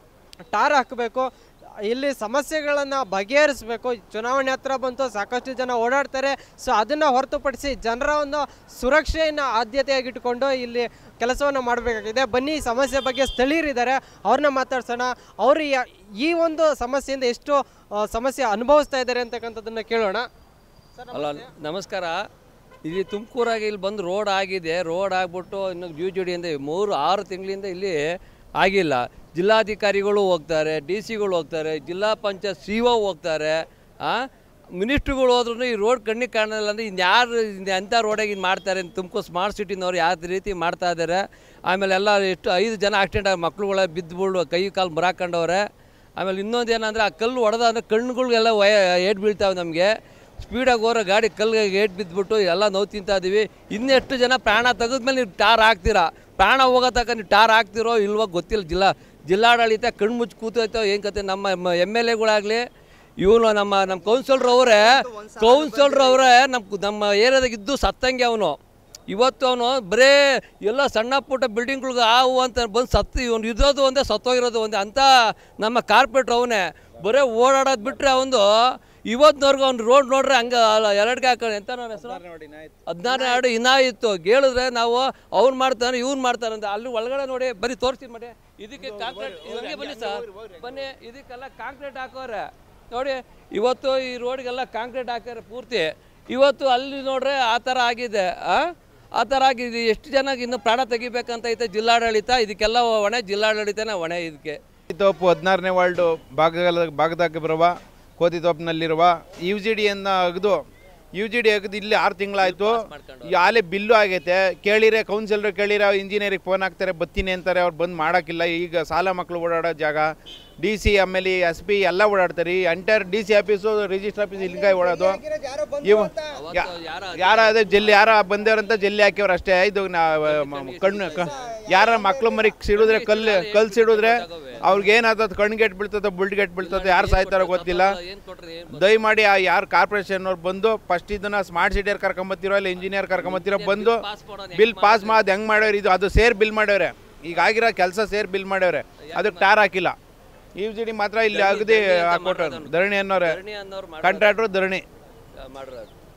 B: ಟಾರ್ ಹಾಕಬೇಕು ಇಲ್ಲಿ ಸಮಸ್ಯೆಗಳನ್ನು ಬಗೆಹರಿಸಬೇಕು ಚುನಾವಣೆ ಹತ್ರ ಬಂತು ಸಾಕಷ್ಟು ಜನ ಓಡಾಡ್ತಾರೆ ಸೊ ಅದನ್ನು ಹೊರತುಪಡಿಸಿ ಜನರ ಒಂದು ಸುರಕ್ಷೆಯನ್ನು ಆದ್ಯತೆಯಾಗಿಟ್ಟುಕೊಂಡು ಇಲ್ಲಿ ಕೆಲಸವನ್ನು ಮಾಡಬೇಕಾಗಿದೆ ಬನ್ನಿ ಈ ಸಮಸ್ಯೆ ಬಗ್ಗೆ ಸ್ಥಳೀಯರಿದ್ದಾರೆ ಅವ್ರನ್ನ ಮಾತಾಡ್ಸೋಣ ಅವರು ಯ- ಈ ಒಂದು ಸಮಸ್ಯೆಯಿಂದ ಎಷ್ಟು ಆ, ಸಮಸ್ಯೆ ಅನುಭವಿಸ್ತಾ ಇದ್ದಾರೆ ಅಂತಕ್ಕಂಥದ್ದನ್ನು ಕೇಳೋಣ
F: ಅಲ್ಲ ನಮಸ್ಕಾರ ಇಲ್ಲಿ ತುಮಕೂರಾಗಿ ಇಲ್ಲಿ ಬಂದು ರೋಡ್ ಆಗಿದೆ ರೋಡ್ ಆಗ್ಬಿಟ್ಟು ಇನ್ನು ಯು ಜಿ ಡಿಯಿಂದ ಮೂರು ಆರು ತಿಂಗಳಿಂದ ಇಲ್ಲಿ ಆಗಿಲ್ಲ ಜಿಲ್ಲಾಧಿಕಾರಿಗಳು ಹೋಗ್ತಾರೆ ಡಿ ಸಿಗಳು ಹೋಗ್ತಾರೆ ಜಿಲ್ಲಾ ಪಂಚಾಯತ್ ಸಿ ಒ ಹೋಗ್ತಾರೆ ಮಿನಿಸ್ಟ್ರುಗಳು ಹೋದ್ರೂ ಈ ರೋಡ್ ಕಣ್ಣಿಗೆ ಕಾಣಲ್ಲ ಅಂದರೆ ಇನ್ಯಾರು ಎಂಥ ರೋಡಾಗಿ ಇದು ಮಾಡ್ತಾರೆ ತುಮಕೂರು ಸ್ಮಾರ್ಟ್ ಸಿಟಿನವ್ರು ಯಾವ ರೀತಿ ಮಾಡ್ತಾ ಇದ್ದಾರೆ ಆಮೇಲೆ ಎಲ್ಲ ಎಷ್ಟು ಐದು ಜನ ಆಕ್ಸಿಡೆಂಟ್ ಆಗಿ ಮಕ್ಳುಗಳ ಬಿದ್ದುಬಿಡು ಕೈ ಕಾಲು ಮುರಾಕೊಂಡವ್ರೆ ಆಮೇಲೆ ಇನ್ನೊಂದು ಏನಂದರೆ ಆ ಕಲ್ಲು ಹೊಡೆದ ಅಂದರೆ ಕಣ್ಣುಗಳಿಗೆಲ್ಲ ವಯ ಏಟ್ ಬೀಳ್ತಾವೆ ನಮಗೆ ಸ್ಪೀಡಾಗಿ ಹೋರೋ ಗಾಡಿ ಕಲ್ಲಿಗೆ ಏಟ್ ಬಿದ್ದುಬಿಟ್ಟು ಎಲ್ಲ ನೋವು ತಿಂತಾ ಇದೀವಿ ಇನ್ನೆಷ್ಟು ಜನ ಪ್ರಾಣ ತೆಗೆದ್ಮೇಲೆ ನೀವು ಟಾರ್ ಹಾಕ್ತೀರಾ ಪ್ರಾಣ ಹೋಗೋ ತನಕ ನೀವು ಟಾರ್ ಹಾಕ್ತಿರೋ ಇಲ್ವೋ ಗೊತ್ತಿಲ್ಲ ಜಿಲ್ಲಾ ಜಿಲ್ಲಾಡಳಿತ ಕಣ್ಣು ಮುಚ್ಚಿ ಕೂತೈತೋ ಏನು ಕತೆ ನಮ್ಮ ಎಮ್ ಎಲ್ ಎಗಳಾಗಲಿ ಇವನು ನಮ್ಮ ನಮ್ಮ ಕೌನ್ಸಿಲರ್ ಅವರೇ ಕೌನ್ಸಿಲರ್ ಅವರೇ ನಮ್ಮ ನಮ್ಮ ಏರಿಯಾದಾಗ ಇದ್ದು ಸತ್ತಂಗೆ ಅವನು ಇವತ್ತು ಅವನು ಬರೇ ಎಲ್ಲ ಸಣ್ಣ ಪುಟ್ಟ ಬಿಲ್ಡಿಂಗ್ಗಳಿಗೆ ಆವು ಅಂತ ಬಂದು ಸತ್ತು ಇವನು ಇರೋದು ಒಂದೇ ಸತ್ತೋಗಿರೋದು ಒಂದೇ ಅಂತ ನಮ್ಮ ಕಾರ್ಪೊರೇಟ್ರ್ ಅವನೇ ಬರೇ ಓಡಾಡೋದು ಬಿಟ್ಟರೆ ಅವನು ಇವತ್ತಿನವ್ರಿಗೆ ಅವ್ನು ರೋಡ್ ನೋಡ್ರೆ ಹಂಗೆ ಎರಡ್ಗೆ ಹಾಕೊಂಡು ಎಂತ ನನ್ನ ಹೆಸರು ಹದಿನಾರನೇ ಹಾಡು ಇನ್ನಾಯಿತ್ತು ಹೇಳಿದ್ರೆ ನಾವು ಅವ್ನು ಮಾಡ್ತಾನೆ ಇವ್ನು ಮಾಡ್ತಾನೆ ಅಂತ ಅಲ್ಲಿ ಒಳಗಡೆ ನೋಡಿ ಬರೀ ತೋರಿಸ್ತೀನಿ ಮಾಡಿ ಇದಕ್ಕೆ ಕಾಂಕ್ರೀಟ್ ಹಂಗೆ ಬನ್ನಿ ಸರ್ ಬನ್ನಿ ಇದಕ್ಕೆಲ್ಲ ಕಾಂಕ್ರೀಟ್ ಹಾಕೋರೆ ನೋಡಿ ಇವತ್ತು ಈ ರೋಡ್ಗೆಲ್ಲ ಕಾಂಕ್ರೀಟ್ ಹಾಕ್ಯಾರೆ ಪೂರ್ತಿ ಇವತ್ತು ಅಲ್ಲಿ ನೋಡ್ರೆ ಆ ಥರ ಆಗಿದೆ ಆ ಆ ಥರ ಆಗಿದೆ ಎಷ್ಟು ಜನಕ್ಕೆ ಇನ್ನು ಪ್ರಾಣ ತೆಗಿಬೇಕಂತ ಐತೆ ಜಿಲ್ಲಾಡಳಿತ ಇದಕ್ಕೆಲ್ಲ ಹೊಣೆ ಜಿಲ್ಲಾಡಳಿತನೇ ಹೊಣೆ ಇದಕ್ಕೆ
G: ಕೋತಿತೋಪು ಹದಿನಾರನೇ ವಾರ್ಡು ಭಾಗಗಳ ಭಾಗದಾಗ ಬರುವ ಕೋತಿತೋಪಿನಲ್ಲಿರುವ ಯು ಜಿ ಡಿಯನ್ನು ಅಗದು ಯು ಜಿ ಡಿ ಅಗದು ಇಲ್ಲಿ ಆರು ತಿಂಗಳಾಯಿತು ಆಲೆ ಬಿಲ್ಲು ಆಗೈತೆ ಕೇಳಿರೆ ಕೌನ್ಸಿಲರ್ ಕೇಳಿರೆ ಇಂಜಿನಿಯರಿಗೆ ಫೋನ್ ಹಾಕ್ತಾರೆ ಬತ್ತೀನಿ ಅಂತಾರೆ ಅವ್ರು ಬಂದು ಮಾಡೋಕ್ಕಿಲ್ಲ ಈಗ ಸಾಲ ಮಕ್ಕಳು ಓಡಾಡೋ ಜಾಗ ಡಿ ಸಿ ಆಮೇಲೆ ಎಸ್ ಪಿ ಎಲ್ಲ ಓಡಾಡ್ತಾರೆ ಈ entire D C office register office ಇಲ್ಲಿಗೆ ಓಡೋದು ಇವು ಯಾರ ಅದೇ ಜಲ್ಲಿ ಯಾರ ಬಂದೇವ್ರಂತ ಜಲ್ಲಿ ಹಾಕ್ಯವ್ರು ಅಷ್ಟೇ ಇದು ನಾ ಮ- ಕಣ್ಣು ಕ- ಯಾರ ಮಕ್ಳು ಮರಿ ಸಿಡಿದ್ರೆ ಕಲ್ಲು ಕಲ್ಲು ಸಿಡಿದ್ರೆ ಅವ್ರಿಗೆ ಏನಾಗ್ತದೆ ಕಣ್ಣು ಗೇಟ್ ಬೀಳ್ತದೆ ಬುಲ್ಟ್ ಗೇಟ್ ಬೀಳ್ತದೆ ಯಾರು ಸಾಯ್ತಾರೋ ಗೊತ್ತಿಲ್ಲ
F: ಏನು ಕೊಟ್ರೆ ಏನು
G: ದಯಮಾಡಿ ಆ ಯಾರು ಕಾರ್ಪೊರೇಷನ್ ಅವ್ರು ಬಂದು ಫಸ್ಟ್ ಇದನ್ನ ಸ್ಮಾರ್ಟ್ ಸಿಟಿಯರ್ ಕರ್ಕೊಂಬತ್ತಿರೋ ಇಲ್ಲ ಇಂಜಿನಿಯರ್ ಕರ್ಕೊಂಬತ್ತಿರೋ ಬಂದು ಬಿಲ್ ಪಾಸ್ ಮಾಡಿ ಹೆಂಗ್ ಮಾಡ್ಯಾವ್ರಿ ಇದು ಅದು ಸೇರ್ ಬಿಲ್ ಮಾಡ್ಯವ್ರೆ ಈಗ ಆಗಿರೋ ಕೆಲಸ ಸೇರ್ ಬಿಲ್ ಮಾಡ್ಯವ್ರೆ ಅದಕ್ಕೆ ಟಾರ್ ಹಾಕಿಲ್ಲ ಯು ಜಿ ಡಿ ಮಾತ್ರ ಇಲ್ಲಿ ಅಗದಿ ಹಾಕೊಟ್ರು ಧರಣಿ ಅನ್ನೋರೆ
F: ಧರಣಿ ಅನ್ನೋರು
G: ಕಾಂಟ್ರಾಕ್ಟ್ರು ಧರಣಿ
F: ಮಾಡಿರೋದು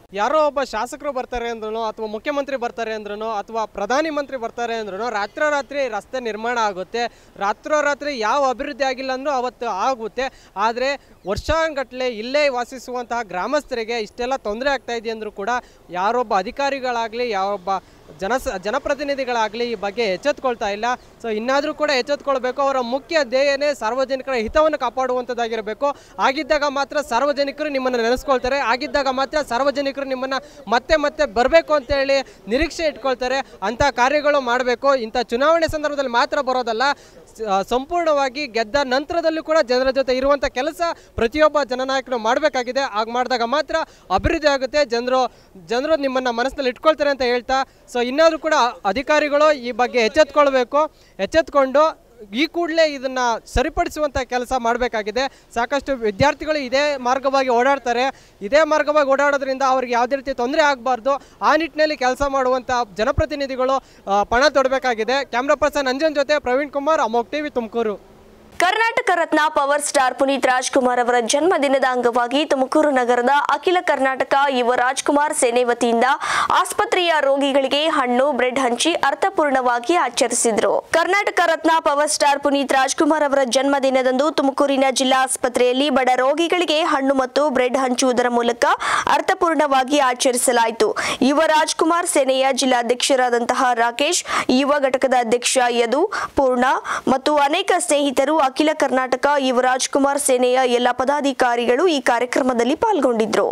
B: ಯಾರೋ ಒಬ್ಬ ಶಾಸಕರು ಬರ್ತಾರೆ ಅಂದ್ರೂ ಅಥವಾ ಮುಖ್ಯಮಂತ್ರಿ ಬರ್ತಾರೆ ಅಂದ್ರೂ ಅಥವಾ ಪ್ರಧಾನಿ ಮಂತ್ರಿ ಬರ್ತಾರೆ ಅಂದ್ರೂ ರಾತ್ರೋರಾತ್ರಿ ರಸ್ತೆ ನಿರ್ಮಾಣ ಆಗುತ್ತೆ ರಾತ್ರೋರಾತ್ರಿ ಯಾವ ಅಭಿವೃದ್ಧಿ ಆಗಿಲ್ಲ ಅಂದ್ರೂ ಅವತ್ತು ಆಗುತ್ತೆ ಆದರೆ ವರ್ಷಾಂಗಟ್ಲೆ ಇಲ್ಲೇ ವಾಸಿಸುವಂತಹ ಗ್ರಾಮಸ್ಥರಿಗೆ ಇಷ್ಟೆಲ್ಲ ತೊಂದರೆ ಆಗ್ತಾ ಇದೆ ಅಂದರೂ ಕೂಡ ಯಾರೊಬ್ಬ ಅಧಿಕಾರಿಗಳಾಗಲಿ ಯಾವೊಬ್ಬ ಜನ ಜನಪ್ರತಿನಿಧಿಗಳಾಗಲಿ ಈ ಬಗ್ಗೆ ಎಚ್ಚೆತ್ಕೊಳ್ತಾ ಇಲ್ಲ ಸೊ ಇನ್ನಾದರೂ ಕೂಡ ಎಚ್ಚೆತ್ಕೊಳ್ಬೇಕು ಅವರ ಮುಖ್ಯ ಧ್ಯೇಯನೇ ಸಾರ್ವಜನಿಕರ ಹಿತವನ್ನು ಕಾಪಾಡುವಂಥದ್ದಾಗಿರಬೇಕು ಆಗಿದ್ದಾಗ ಮಾತ್ರ ಸಾರ್ವಜನಿಕರು ನಿಮ್ಮನ್ನು ನೆನೆಸ್ಕೊಳ್ತಾರೆ ಆಗಿದ್ದಾಗ ಮಾತ್ರ ಸಾರ್ವಜನಿಕರು ನಿಮ್ಮನ್ನು ಮತ್ತೆ ಮತ್ತೆ ಬರಬೇಕು ಅಂತೇಳಿ ನಿರೀಕ್ಷೆ ಇಟ್ಕೊಳ್ತಾರೆ ಅಂಥ ಕಾರ್ಯಗಳು ಮಾಡಬೇಕು ಇಂಥ ಚುನಾವಣೆ ಸಂದರ್ಭದಲ್ಲಿ ಮಾತ್ರ ಬರೋದಲ್ಲ ಸ- ಆ, ಸಂಪೂರ್ಣವಾಗಿ ಗೆದ್ದ ನಂತರದಲ್ಲೂ ಕೂಡ ಜನರ ಜೊತೆ ಇರುವಂಥ ಕೆಲಸ ಪ್ರತಿಯೊಬ್ಬ ಜನನಾಯಕನು ಮಾಡಬೇಕಾಗಿದೆ ಆಗ ಮಾಡಿದಾಗ ಮಾತ್ರ ಅಭಿವೃದ್ಧಿ ಆಗುತ್ತೆ ಜನರು ಜನರು ನಿಮ್ಮನ್ನು ಮನಸ್ಸಿನಲ್ಲಿ ಇಟ್ಕೊಳ್ತಾರೆ ಅಂತ ಹೇಳ್ತಾ ಸೊ ಇನ್ನಾದರೂ ಕೂಡ ಅಧಿಕಾರಿಗಳು ಈ ಬಗ್ಗೆ ಎಚ್ಚೆತ್ಕೊಳ್ಬೇಕು ಎಚ್ಚೆತ್ಕೊಂಡು ಈ ಕೂಡಲೇ ಇದನ್ನು ಸರಿಪಡಿಸುವಂಥ ಕೆಲಸ ಮಾಡಬೇಕಾಗಿದೆ ಸಾಕಷ್ಟು ವಿದ್ಯಾರ್ಥಿಗಳು ಇದೇ ಮಾರ್ಗವಾಗಿ ಓಡಾಡ್ತಾರೆ ಇದೇ ಮಾರ್ಗವಾಗಿ ಓಡಾಡೋದ್ರಿಂದ ಅವ್ರಿಗೆ ಯಾವುದೇ ರೀತಿ ತೊಂದರೆ ಆಗಬಾರ್ದು ಆ ನಿಟ್ಟಿನಲ್ಲಿ ಕೆಲಸ ಮಾಡುವಂಥ ಜನಪ್ರತಿನಿಧಿಗಳು ಆ, ಪಣ ತೊಡಬೇಕಾಗಿದೆ ಕ್ಯಾಮ್ರಾ ಪರ್ಸನ್ ಅಂಜನ್ ಜೊತೆ Praveen Kumar Amogh TV Tumakuru
A: Karnataka Ratna power star Puneeth Rajkumar ಅವರ ಜನ್ಮದಿನದ ಅಂಗವಾಗಿ ತುಮಕೂರು ನಗರದ ಅಖಿಲ ಕರ್ನಾಟಕ ಯುವ ರಾಜ್ಕುಮಾರ್ ಸೇನೆ ವತಿಯಿಂದ ಆಸ್ಪತ್ರೆಯ ರೋಗಿಗಳಿಗೆ ಹಣ್ಣು ಬ್ರೆಡ್ ಹಂಚಿ ಅರ್ಥಪೂರ್ಣವಾಗಿ ಆಚರಿಸಿದ್ರು ಕರ್ನಾಟಕ ರತ್ನ ಪವರ್ ಸ್ಟಾರ್ ಪುನೀತ್ ರಾಜ್ಕುಮಾರ್ ಅವರ ಜನ್ಮದಿನದಂದು ತುಮಕೂರಿನ ಜಿಲ್ಲಾ ಆಸ್ಪತ್ರೆಯಲ್ಲಿ ಬಡ ರೋಗಿಗಳಿಗೆ ಹಣ್ಣು ಮತ್ತು ಬ್ರೆಡ್ ಹಂಚುವುದರ ಮೂಲಕ ಅರ್ಥಪೂರ್ಣವಾಗಿ ಆಚರಿಸಲಾಯಿತು ಯುವ ರಾಜ್ಕುಮಾರ್ ಸೇನೆಯ ಜಿಲ್ಲಾಧ್ಯಕ್ಷರಾದಂತಹ ರಾಕೇಶ್ ಯುವ ಘಟಕದ ಅಧ್ಯಕ್ಷ ಯದು ಪೂರ್ಣ ಮತ್ತು ಅನೇಕ ಸ್ನೇಹಿತರು ಅಖಿಲ ಕರ್ನಾಟಕ ಯುವರಾಜ್ ಕುಮಾರ್ ಸೇನೆಯ ಎಲ್ಲ ಪದಾಧಿಕಾರಿಗಳು ಈ ಕಾರ್ಯಕ್ರಮದಲ್ಲಿ ಪಾಲ್ಗೊಂಡಿದ್ರು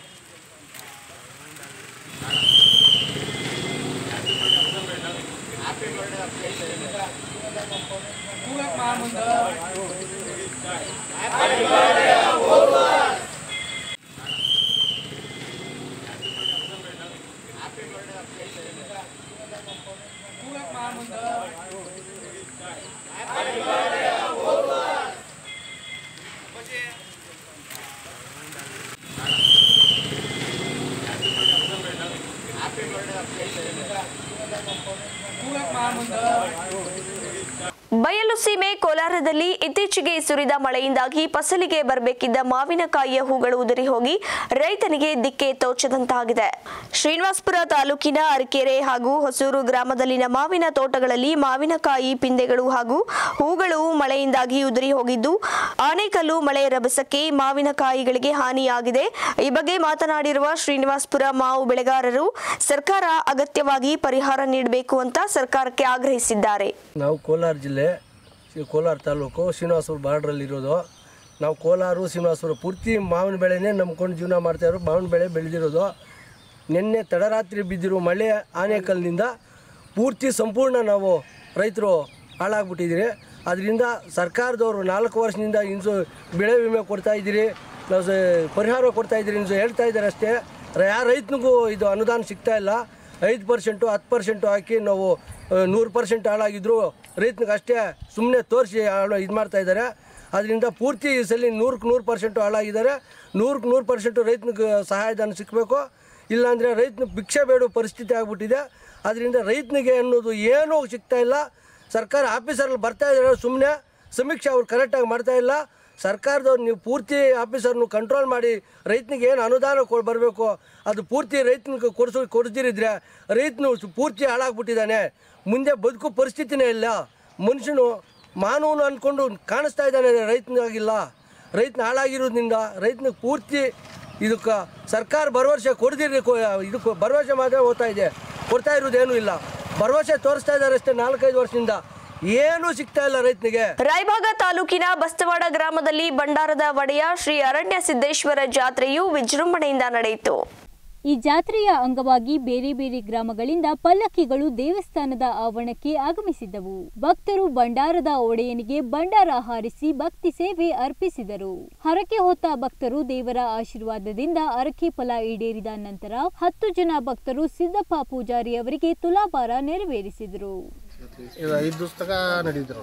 A: ಬಯಲು ಸೀಮೆ ಕೋಲಾರದಲ್ಲಿ ಇತ್ತೀಚೆಗೆ ಸುರಿದ ಮಳೆಯಿಂದಾಗಿ ಫಸಲಿಗೆ ಬರಬೇಕಿದ್ದ ಮಾವಿನಕಾಯಿಯ ಹೂಗಳು ಉದುರಿ ಹೋಗಿ ರೈತನಿಗೆ ದಿಕ್ಕೆ ತೋಚದಂತಾಗಿದೆ ಶ್ರೀನಿವಾಸಪುರ ತಾಲೂಕಿನ ಅರಕೆರೆ ಹಾಗೂ ಹೊಸೂರು ಗ್ರಾಮದಲ್ಲಿನ ಮಾವಿನ ತೋಟಗಳಲ್ಲಿ ಮಾವಿನಕಾಯಿ ಪಿಂದೆಗಳು ಹಾಗೂ ಹೂಗಳು ಮಳೆಯಿಂದಾಗಿ ಉದುರಿ ಹೋಗಿದ್ದು ಆನೇಕಲ್ಲು ಮಳೆ ರಭಸಕ್ಕೆ ಮಾವಿನಕಾಯಿಗಳಿಗೆ ಹಾನಿಯಾಗಿದೆ ಈ ಬಗ್ಗೆ ಮಾತನಾಡಿರುವ ಶ್ರೀನಿವಾಸಪುರ ಮಾವು ಬೆಳೆಗಾರರು ಸರ್ಕಾರ ಅಗತ್ಯವಾಗಿ ಪರಿಹಾರ ನೀಡಬೇಕು ಅಂತ ಸರ್ಕಾರಕ್ಕೆ ಆಗ್ರಹಿಸಿದ್ದಾರೆ
H: ನಾವು ಕೋಲಾರ ಜಿಲ್ಲೆ ಶ್ರೀ ಕೋಲಾರ ತಾಲೂಕು ಶ್ರೀನಿವಾಸಪುರ ಬಾರ್ಡ್ರಲ್ಲಿರೋದು ನಾವು ಕೋಲಾರ ಶ್ರೀನಿವಾಸಪುರ ಪೂರ್ತಿ ಮಾವಿನ ಬೆಳೆನೇ ನಂಬ್ಕೊಂಡು ಜೀವನ ಮಾಡ್ತಾಯಿರೋ ಮಾವಿನ ಬೆಳೆ ಬೆಳೆದಿರೋದು ನಿನ್ನೆ ತಡರಾತ್ರಿ ಬಿದ್ದಿರೋ ಮಳೆ ಆನೆಕಲ್ನಿಂದ ಪೂರ್ತಿ ಸಂಪೂರ್ಣ ನಾವು ರೈತರು ಹಾಳಾಗ್ಬಿಟ್ಟಿದ್ದೀರಿ ಅದರಿಂದ ಸರ್ಕಾರದವರು ನಾಲ್ಕು ವರ್ಷದಿಂದ ಇನ್ಸು ಬೆಳೆ ವಿಮೆ ಕೊಡ್ತಾ ಇದ್ದೀರಿ ನಾವು ಸ- ಪರಿಹಾರ ಕೊಡ್ತಾ ಇದ್ದೀರಿ ಇನ್ಸು ಹೇಳ್ತಾ ಇದ್ದಾರೆ ಅಷ್ಟೇ ಯಾರ ರೈತನಿಗೂ ಇದು ಅನುದಾನ ಸಿಗ್ತಾ ಇಲ್ಲ ಐದು ಪರ್ಸೆಂಟು ಹತ್ತು ಪರ್ಸೆಂಟು ಹಾಕಿ ನಾವು ನೂರು ಪರ್ಸೆಂಟ್ ಹಾಳಾಗಿದ್ರು ರೈತನಿಗೆ ಅಷ್ಟೇ ಸುಮ್ಮನೆ ತೋರಿಸಿ ಇದು ಮಾಡ್ತಾ ಇದ್ದಾರೆ ಅದರಿಂದ ಪೂರ್ತಿ ಈ ಸಲ ನೂರಕ್ಕೆ ನೂರು ಪರ್ಸೆಂಟು ಹಾಳಾಗಿದ್ದಾರೆ ನೂರಕ್ಕೆ ನೂರು ಪರ್ಸೆಂಟು ರೈತನಿಗೆ ಸಹಾಯಧನ ಸಿಕ್ಕಬೇಕು ಇಲ್ಲಾಂದರೆ ರೈತನ ಭಿಕ್ಷೆ ಬೇಡೋ ಪರಿಸ್ಥಿತಿ ಆಗ್ಬಿಟ್ಟಿದೆ ಅದರಿಂದ ರೈತನಿಗೆ ಅನ್ನೋದು ಏನೂ ಸಿಗ್ತಾ ಇಲ್ಲ ಸರ್ಕಾರ ಆಫೀಸರಲ್ಲಿ ಬರ್ತಾ ಇದ್ದಾರೆ ಸುಮ್ಮನೆ ಸಮೀಕ್ಷೆ ಅವ್ರು ಕರೆಕ್ಟಾಗಿ ಮಾಡ್ತಾ ಇಲ್ಲ ಸರ್ಕಾರದವ್ರು ನೀವು ಪೂರ್ತಿ ಆಫೀಸರ್ನು ಕಂಟ್ರೋಲ್ ಮಾಡಿ ರೈತನಿಗೆ ಏನು ಅನುದಾನ ಕೊ ಬರಬೇಕು ಅದು ಪೂರ್ತಿ ರೈತನಿಗೆ ಕೊಡಿಸೋ ಕೊಡಿಸಿರಿದ್ರೆ ರೈತನು ಪೂರ್ತಿ ಹಾಳಾಗ್ಬಿಟ್ಟಿದ್ದಾನೆ ಮುಂದೆ ಬದುಕೋ ಪರಿಸ್ಥಿತಿನೇ ಇಲ್ಲ ಮನುಷ್ಯನು ಮಾನವನು ಅಂದ್ಕೊಂಡು ಕಾಣಿಸ್ತಾ ಇದ್ದಾನೆ ರೈತನಿಗಾಗಿಲ್ಲ ರೈತನ ಹಾಳಾಗಿರೋದ್ರಿಂದ ರೈತನಿಗೆ ಪೂರ್ತಿ ಇದಕ್ಕೆ ಸರ್ಕಾರ ಭರವಸೆ ಕೊಡ್ದಿರಿ ಇದಕ್ಕೆ ಭರವಸೆ ಮಾತ್ರ ಓದ್ತಾ ಇದೆ ಕೊಡ್ತಾ ಇರೋದೇನೂ ಇಲ್ಲ ಭರವಸೆ ತೋರಿಸ್ತಾ ಇದ್ದಾರೆ ಅಷ್ಟೇ ನಾಲ್ಕೈದು ವರ್ಷದಿಂದ ಏನೂ ಸಿಗ್ತಾ ಇಲ್ಲ ರೈತನಿಗೆ
A: ರಾಯಭಾಗ ತಾಲೂಕಿನ ಬಸ್ತವಾಡ ಗ್ರಾಮದಲ್ಲಿ ಭಂಡಾರದ ಒಡೆಯ ಶ್ರೀ ಅರಣ್ಯ ಸಿದ್ದೇಶ್ವರ ಜಾತ್ರೆಯು ವಿಜೃಂಭಣೆಯಿಂದ ನಡೆಯಿತು
I: ಈ ಜಾತ್ರೆಯ ಅಂಗವಾಗಿ ಬೇರೆ ಬೇರೆ ಗ್ರಾಮಗಳಿಂದ ಪಲ್ಲಕ್ಕಿಗಳು ದೇವಸ್ಥಾನದ ಆವರಣಕ್ಕೆ ಆಗಮಿಸಿದ್ದವು ಭಕ್ತರು ಭಂಡಾರದ ಒಡೆಯನಿಗೆ ಭಂಡಾರ ಹಾರಿಸಿ ಭಕ್ತಿ ಸೇವೆ ಅರ್ಪಿಸಿದರು ಹರಕೆ ಹೊತ್ತ ಭಕ್ತರು ದೇವರ ಆಶೀರ್ವಾದದಿಂದ ಅರಕೆ ಫಲ ಈಡೇರಿದ ನಂತರ ಹತ್ತು ಜನ ಭಕ್ತರು ಸಿದ್ದಪ್ಪ ಪೂಜಾರಿ ಅವರಿಗೆ ತುಲಾಭಾರ ನೆರವೇರಿಸಿದರು
J: ಇದು ಐದು ದಿವಸ ತನಕ ನಡೀದ್ರು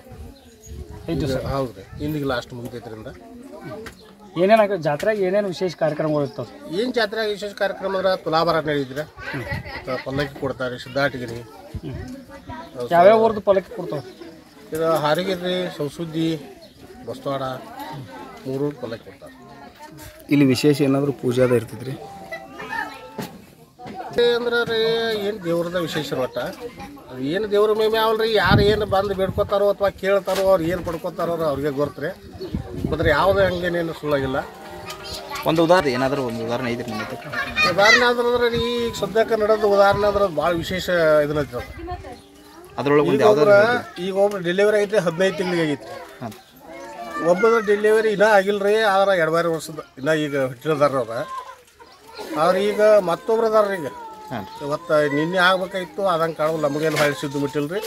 J: ಐದು ದಿವಸ ಹೌದು ರೀ ಇಂದಿಗೆ ಲಾಸ್ಟ್ ಮುಗಿತೈತ್ರಿಂದ
K: ಏನೇನು ಜಾತ್ರೆಗೆ ಏನೇನು ವಿಶೇಷ ಕಾರ್ಯಕ್ರಮಗಳು ಇರ್ತವೆ
J: ಏನು ಜಾತ್ರೆ ವಿಶೇಷ ಕಾರ್ಯಕ್ರಮ ಅಂದ್ರೆ ತುಲಾಭಾರ ನಡೆಯಿದ್ರೆ ಮತ್ತು ಪಲ್ಲಕ್ಕಿ ಕೊಡ್ತಾರೆ ಸಿದ್ದಾಟಗಿರಿ
K: ಯಾವ್ಯಾವ ಊರ್ದು ಪಲ್ಲಕ್ಕಿ ಕೊಡ್ತಾವೆ
J: ಇದು ಹಾರಿಗಿರಿ ಸೌಸುದ್ದಿ ಬಸ್ತವಾಡ ಮೂರು ಪಲ್ಲಕ್ಕಿ ಕೊಡ್ತಾರೆ
L: ಇಲ್ಲಿ ವಿಶೇಷ ಏನಾದರೂ ಪೂಜಾದ ಇರ್ತೈತ್ರಿ
J: ಅಂದ್ರೆ ರೀ ಏನು ದೇವ್ರದ ವಿಶೇಷ ಒಟ್ಟ ಅದು ಏನು ದೇವ್ರ ಮೇಮೆ ಅವಲ್ರಿ ಯಾರು ಏನು ಬಂದು ಬೇಡ್ಕೋತಾರೋ ಅಥವಾ ಕೇಳ್ತಾರೋ ಅವ್ರು ಏನು ಪಡ್ಕೋತಾರೋ ಅವ್ರಿಗೆ ಗೊತ್ತ್ರಿ ಅಂದ್ರೆ ಯಾವುದೇ ಹಂಗೇನೇನು ಸುಳ್ಳಾಗಿಲ್ಲ
L: ಒಂದು ಉದಾಹರಣೆ ಏನಾದರೂ ಒಂದು ಉದಾಹರಣೆ ಐತ್ರಿ ನಿಮ್ಮ ಹತ್ರ?
J: ಉದಾಹರಣೆ ಆದ್ರೆ ರೀ ಈಗ ಸದ್ಯಕ್ಕೆ ನಡೆದ ಉದಾಹರಣೆ ಅಂದ್ರೆ ಭಾಳ ವಿಶೇಷ ಇದನ್ನ ಐತ್ರಿ ಅದು.
L: ಅದ್ರೊಳಗೆ ಒಂದು
J: ಈಗ ಒಬ್ರ
L: ಯಾವ್ದಾದ್ರು
J: ಈಗ ಒಬ್ರು ಡೆಲಿವರಿ ಐತೆ ಹದಿನೈದು ತಿಂಗಳಿಗೆ ಆಗೈತಿ ಒಬ್ಬದ ಡೆಲಿವರಿ ಇನ್ನೂ ಆಗಿಲ್ರಿ ಆದ್ರೆ ಎರಡುವರೆ ವರ್ಷದ ಇನ್ನೂ ಈಗ ಹುಟ್ಟಿದಾರ ಅವ್ರ ಅವ್ರು ಈಗ ಮತ್ತೊಬ್ರು ಅದಾರ ಈಗ ಇವತ್ತು ನಿನ್ನೆ ಆಗ್ಬೇಕಾಗಿತ್ತು ಅದಂಗೆ ಕಾಣೋ ನಮಗೇನು ಹೊಳ್ಳಿ ಸಿದ್ದು ಬಿಟ್ಟಿಲ್ರಿ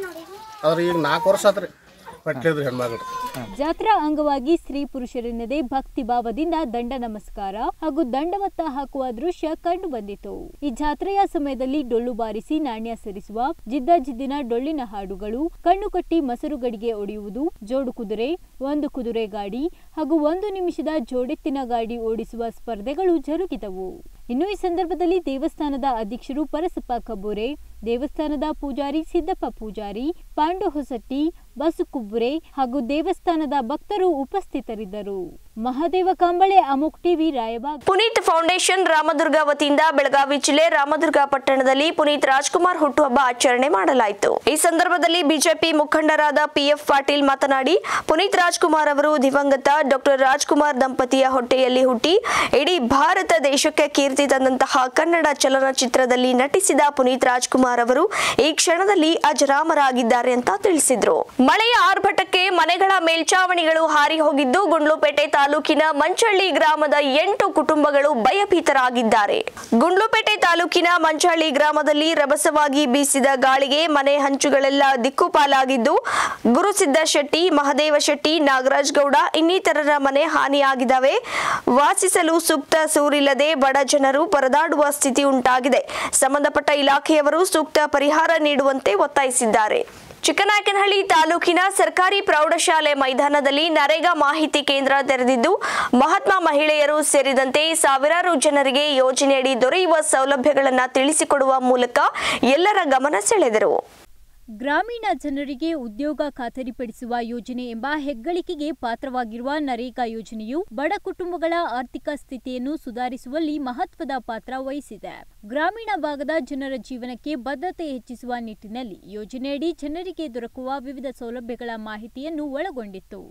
J: ಆದ್ರೆ ಈಗ ನಾಲ್ಕು ವರ್ಷ ಆತ್ರಿ ಹೊಟ್ಟಿದ್ರಿ ಹೆಣ್ಮಗಳು
I: ಜಾತ್ರಾ ಅಂಗವಾಗಿ ಸ್ತ್ರೀ ಪುರುಷರೆನ್ನದೇ ಭಕ್ತಿ ಭಾವದಿಂದ ದಂಡ ನಮಸ್ಕಾರ ಹಾಗೂ ದಂಡವತ್ತ ಹಾಕುವ ದೃಶ್ಯ ಕಂಡು ಬಂದಿತು ಈ ಜಾತ್ರೆಯ ಸಮಯದಲ್ಲಿ ಡೊಳ್ಳು ಬಾರಿಸಿ ನಾಣ್ಯ ಸರಿಸುವ ಜಿದ್ದ ಜಿದ್ದಿನ ಡೊಳ್ಳಿನ ಹಾಡುಗಳು ಕಣ್ಣು ಕಟ್ಟಿ ಮೊಸರು ಗಡಿಗೆ ಒಡೆಯುವುದು ಜೋಡು ಕುದುರೆ ಒಂದು ಕುದುರೆ ಗಾಡಿ ಹಾಗೂ ಒಂದು ನಿಮಿಷದ ಜೋಡೆತ್ತಿನ ಗಾಡಿ ಓಡಿಸುವ ಸ್ಪರ್ಧೆಗಳು ಜರುಗಿದವು ಇನ್ನು ಈ ಸಂದರ್ಭದಲ್ಲಿ ದೇವಸ್ಥಾನದ ಅಧ್ಯಕ್ಷರು ಪರಸಪ್ಪ ಕಬ್ಬೂರೆ ದೇವಸ್ಥಾನದ ಪೂಜಾರಿ ಸಿದ್ದಪ್ಪ ಪೂಜಾರಿ ಪಾಂಡು ಹೊಸಟ್ಟಿ ಬಸು ಕುಬ್ಬುರೆ ಹಾಗೂ ದೇವಸ್ಥಾನದ ಭಕ್ತರು ಉಪಸ್ಥಿತರಿದ್ದರು ಮಹಾದೇವ ಕಾಂಬಳೆ ಅಮುಕ್ ಟಿವಿ ರಾಯಬಾಗ್
A: ಪುನೀತ್ ಫೌಂಡೇಶನ್ ರಾಮದುರ್ಗ ವತಿಯಿಂದ ಬೆಳಗಾವಿ ಜಿಲ್ಲೆ ರಾಮದುರ್ಗ ಪಟ್ಟಣದಲ್ಲಿ ಪುನೀತ್ ರಾಜ್ಕುಮಾರ್ ಹುಟ್ಟುಹಬ್ಬ ಆಚರಣೆ ಮಾಡಲಾಯಿತು ಈ ಸಂದರ್ಭದಲ್ಲಿ ಬಿಜೆಪಿ ಮುಖಂಡರಾದ ಪಿಎಫ್ ಪಾಟೀಲ್ ಮಾತನಾಡಿ ಪುನೀತ್ ರಾಜ್ಕುಮಾರ್ ಅವರು ದಿವಂಗತ ಡಾಕ್ಟರ್ ರಾಜ್ಕುಮಾರ್ ದಂಪತಿಯ ಹೊಟ್ಟೆಯಲ್ಲಿ ಹುಟ್ಟಿ ಇಡೀ ಭಾರತ ದೇಶಕ್ಕೆ ಕೀರ್ತಿ ತಂದಂತಹ ಕನ್ನಡ ಚಲನಚಿತ್ರದಲ್ಲಿ ನಟಿಸಿದ ಪುನೀತ್ ರಾಜ್ಕುಮಾರ್ ಅವರು ಈ ಕ್ಷಣದಲ್ಲಿ ಅಜರಾಮರಾಗಿದ್ದಾರೆ ಅಂತ ತಿಳಿಸಿದ್ರು ಮಳೆಯ ಆರ್ಭಟಕ್ಕೆ ಮನೆಗಳ ಮೇಲ್ಚಾವಣಿಗಳು ಹಾರಿ ಹೋಗಿದ್ದು ಗುಂಡ್ಲುಪೇಟೆ ತಾಲೂಕಿನ ಮಂಚಳ್ಳಿ ಗ್ರಾಮದ ಎಂಟು ಕುಟುಂಬಗಳು ಭಯಭೀತರಾಗಿದ್ದಾರೆ ಗುಂಡ್ಲುಪೇಟೆ ತಾಲೂಕಿನ ಮಂಚಳ್ಳಿ ಗ್ರಾಮದಲ್ಲಿ ರಭಸವಾಗಿ ಬೀಸಿದ ಗಾಳಿಗೆ ಮನೆ ಹಂಚುಗಳೆಲ್ಲ ದಿಕ್ಕುಪಾಲಾಗಿದ್ದು ಗುರುಸಿದ್ದ ಶೆಟ್ಟಿ ಮಹದೇವ ಶೆಟ್ಟಿ ನಾಗರಾಜ್ ಗೌಡ ಇನ್ನಿತರರ ಮನೆ ಹಾನಿಯಾಗಿದ್ದಾವೆ ವಾಸಿಸಲು ಸೂಕ್ತ ಸೂರಿಲ್ಲದೆ ಬಡ ಜನರು ಪರದಾಡುವ ಸ್ಥಿತಿ ಉಂಟಾಗಿದೆ ಸಂಬಂಧಪಟ್ಟ ಇಲಾಖೆಯವರು ಸೂಕ್ತ ಪರಿಹಾರ ನೀಡುವಂತೆ ಒತ್ತಾಯಿಸಿದ್ದಾರೆ ಚಿಕ್ಕನಾಯಕನಹಳ್ಳಿ ತಾಲೂಕಿನ ಸರ್ಕಾರಿ ಪ್ರೌಢಶಾಲೆ ಮೈದಾನದಲ್ಲಿ ನರೇಗಾ ಮಾಹಿತಿ ಕೇಂದ್ರ ತೆರೆದಿದ್ದು ಮಹಾತ್ಮ ಮಹಿಳೆಯರು ಸೇರಿದಂತೆ ಸಾವಿರಾರು ಜನರಿಗೆ ಯೋಜನೆಯಡಿ ದೊರೆಯುವ ಸೌಲಭ್ಯಗಳನ್ನು ತಿಳಿಸಿಕೊಡುವ ಮೂಲಕ ಎಲ್ಲರ ಗಮನ ಸೆಳೆದರು
I: ಗ್ರಾಮೀಣ ಜನರಿಗೆ ಉದ್ಯೋಗ ಖಾತರಿಪಡಿಸುವ ಯೋಜನೆ ಎಂಬ ಹೆಗ್ಗಳಿಕೆಗೆ ಪಾತ್ರವಾಗಿರುವ ನರೇಗಾ ಯೋಜನೆಯು ಬಡ ಕುಟುಂಬಗಳ ಆರ್ಥಿಕ ಸ್ಥಿತಿಯನ್ನು ಸುಧಾರಿಸುವಲ್ಲಿ ಮಹತ್ವದ ಪಾತ್ರ ವಹಿಸಿದೆ ಗ್ರಾಮೀಣ ಭಾಗದ ಜನರ ಜೀವನಕ್ಕೆ ಬದ್ಧತೆ ಹೆಚ್ಚಿಸುವ ನಿಟ್ಟಿನಲ್ಲಿ ಯೋಜನೆಯಡಿ ಜನರಿಗೆ ದೊರಕುವ ವಿವಿಧ ಸೌಲಭ್ಯಗಳ ಮಾಹಿತಿಯನ್ನು ಒಳಗೊಂಡಿತ್ತು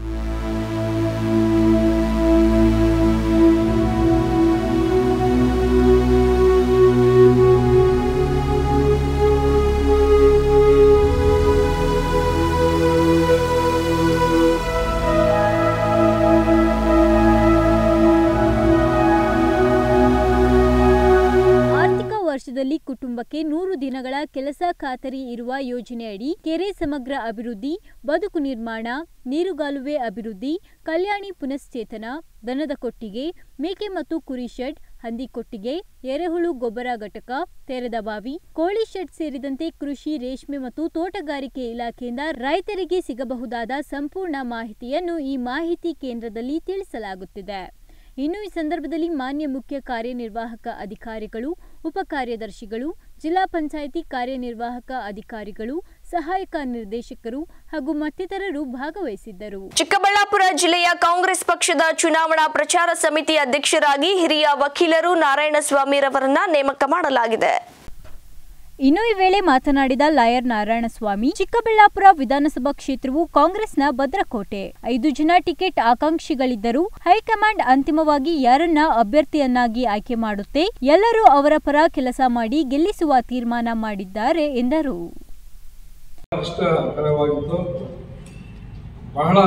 I: ಆರ್ಥಿಕ ವರ್ಷದಲ್ಲಿ ಕುಟುಂಬಕ್ಕೆ ನೂರು ದಿನಗಳ ಕೆಲಸ ಖಾತರಿ ಇರುವ ಯೋಜನೆಯಡಿ ಕೆರೆ ಸಮಗ್ರ ಅಭಿವೃದ್ಧಿ ಬದುಕು ನಿರ್ಮಾಣ ನೀರುಗಾಲುವೆ ಅಭಿವೃದ್ಧಿ ಕಲ್ಯಾಣಿ ಪುನಶ್ಚೇತನ ದನದ ಕೊಟ್ಟಿಗೆ ಮೇಕೆ ಮತ್ತು ಕುರಿ ಶೆಡ್ ಹಂದಿ ಕೊಟ್ಟಿಗೆ ಎರೆಹುಳು ಗೊಬ್ಬರ ಘಟಕ ತೆರೆದ ಬಾವಿ ಕೋಳಿ ಶೆಡ್ ಸೇರಿದಂತೆ ಕೃಷಿ ರೇಷ್ಮೆ ಮತ್ತು ತೋಟಗಾರಿಕೆ ಇಲಾಖೆಯಿಂದ ರೈತರಿಗೆ ಸಿಗಬಹುದಾದ ಸಂಪೂರ್ಣ ಮಾಹಿತಿಯನ್ನು ಈ ಮಾಹಿತಿ ಕೇಂದ್ರದಲ್ಲಿ ತಿಳಿಸಲಾಗುತ್ತಿದೆ ಇನ್ನು ಈ ಸಂದರ್ಭದಲ್ಲಿ ಮಾನ್ಯ ಮುಖ್ಯ ಕಾರ್ಯನಿರ್ವಾಹಕ ಅಧಿಕಾರಿಗಳು ಉಪ ಕಾರ್ಯದರ್ಶಿಗಳು ಜಿಲ್ಲಾ ಪಂಚಾಯಿತಿ ಕಾರ್ಯನಿರ್ವಾಹಕ ಅಧಿಕಾರಿಗಳು ಸಹಾಯಕ ನಿರ್ದೇಶಕರು ಹಾಗೂ ಮತ್ತಿತರರು ಭಾಗವಹಿಸಿದ್ದರು
A: ಚಿಕ್ಕಬಳ್ಳಾಪುರ ಜಿಲ್ಲೆಯ ಕಾಂಗ್ರೆಸ್ ಪಕ್ಷದ ಚುನಾವಣಾ ಪ್ರಚಾರ ಸಮಿತಿ ಅಧ್ಯಕ್ಷರಾಗಿ ಹಿರಿಯ ವಕೀಲರು ನಾರಾಯಣಸ್ವಾಮಿರವರನ್ನ ನೇಮಕ ಮಾಡಲಾಗಿದೆ
I: ಇನ್ನು ಈ ವೇಳೆ ಮಾತನಾಡಿದ ಲಾಯರ್ ನಾರಾಯಣಸ್ವಾಮಿ ಚಿಕ್ಕಬಳ್ಳಾಪುರ ವಿಧಾನಸಭಾ ಕ್ಷೇತ್ರವು ಕಾಂಗ್ರೆಸ್ನ ಭದ್ರಕೋಟೆ ಐದು ಜನ ಟಿಕೆಟ್ ಆಕಾಂಕ್ಷಿಗಳಿದ್ದರೂ ಹೈಕಮಾಂಡ್ ಅಂತಿಮವಾಗಿ ಯಾರನ್ನ ಅಭ್ಯರ್ಥಿಯನ್ನಾಗಿ ಆಯ್ಕೆ ಮಾಡುತ್ತೆ ಎಲ್ಲರೂ ಅವರ ಪರ ಕೆಲಸ ಮಾಡಿ ಗೆಲ್ಲಿಸುವ ತೀರ್ಮಾನ ಮಾಡಿದ್ದಾರೆ ಎಂದರು
M: ಕಷ್ಟಕರವಾಗಿತ್ತು ಬಹಳ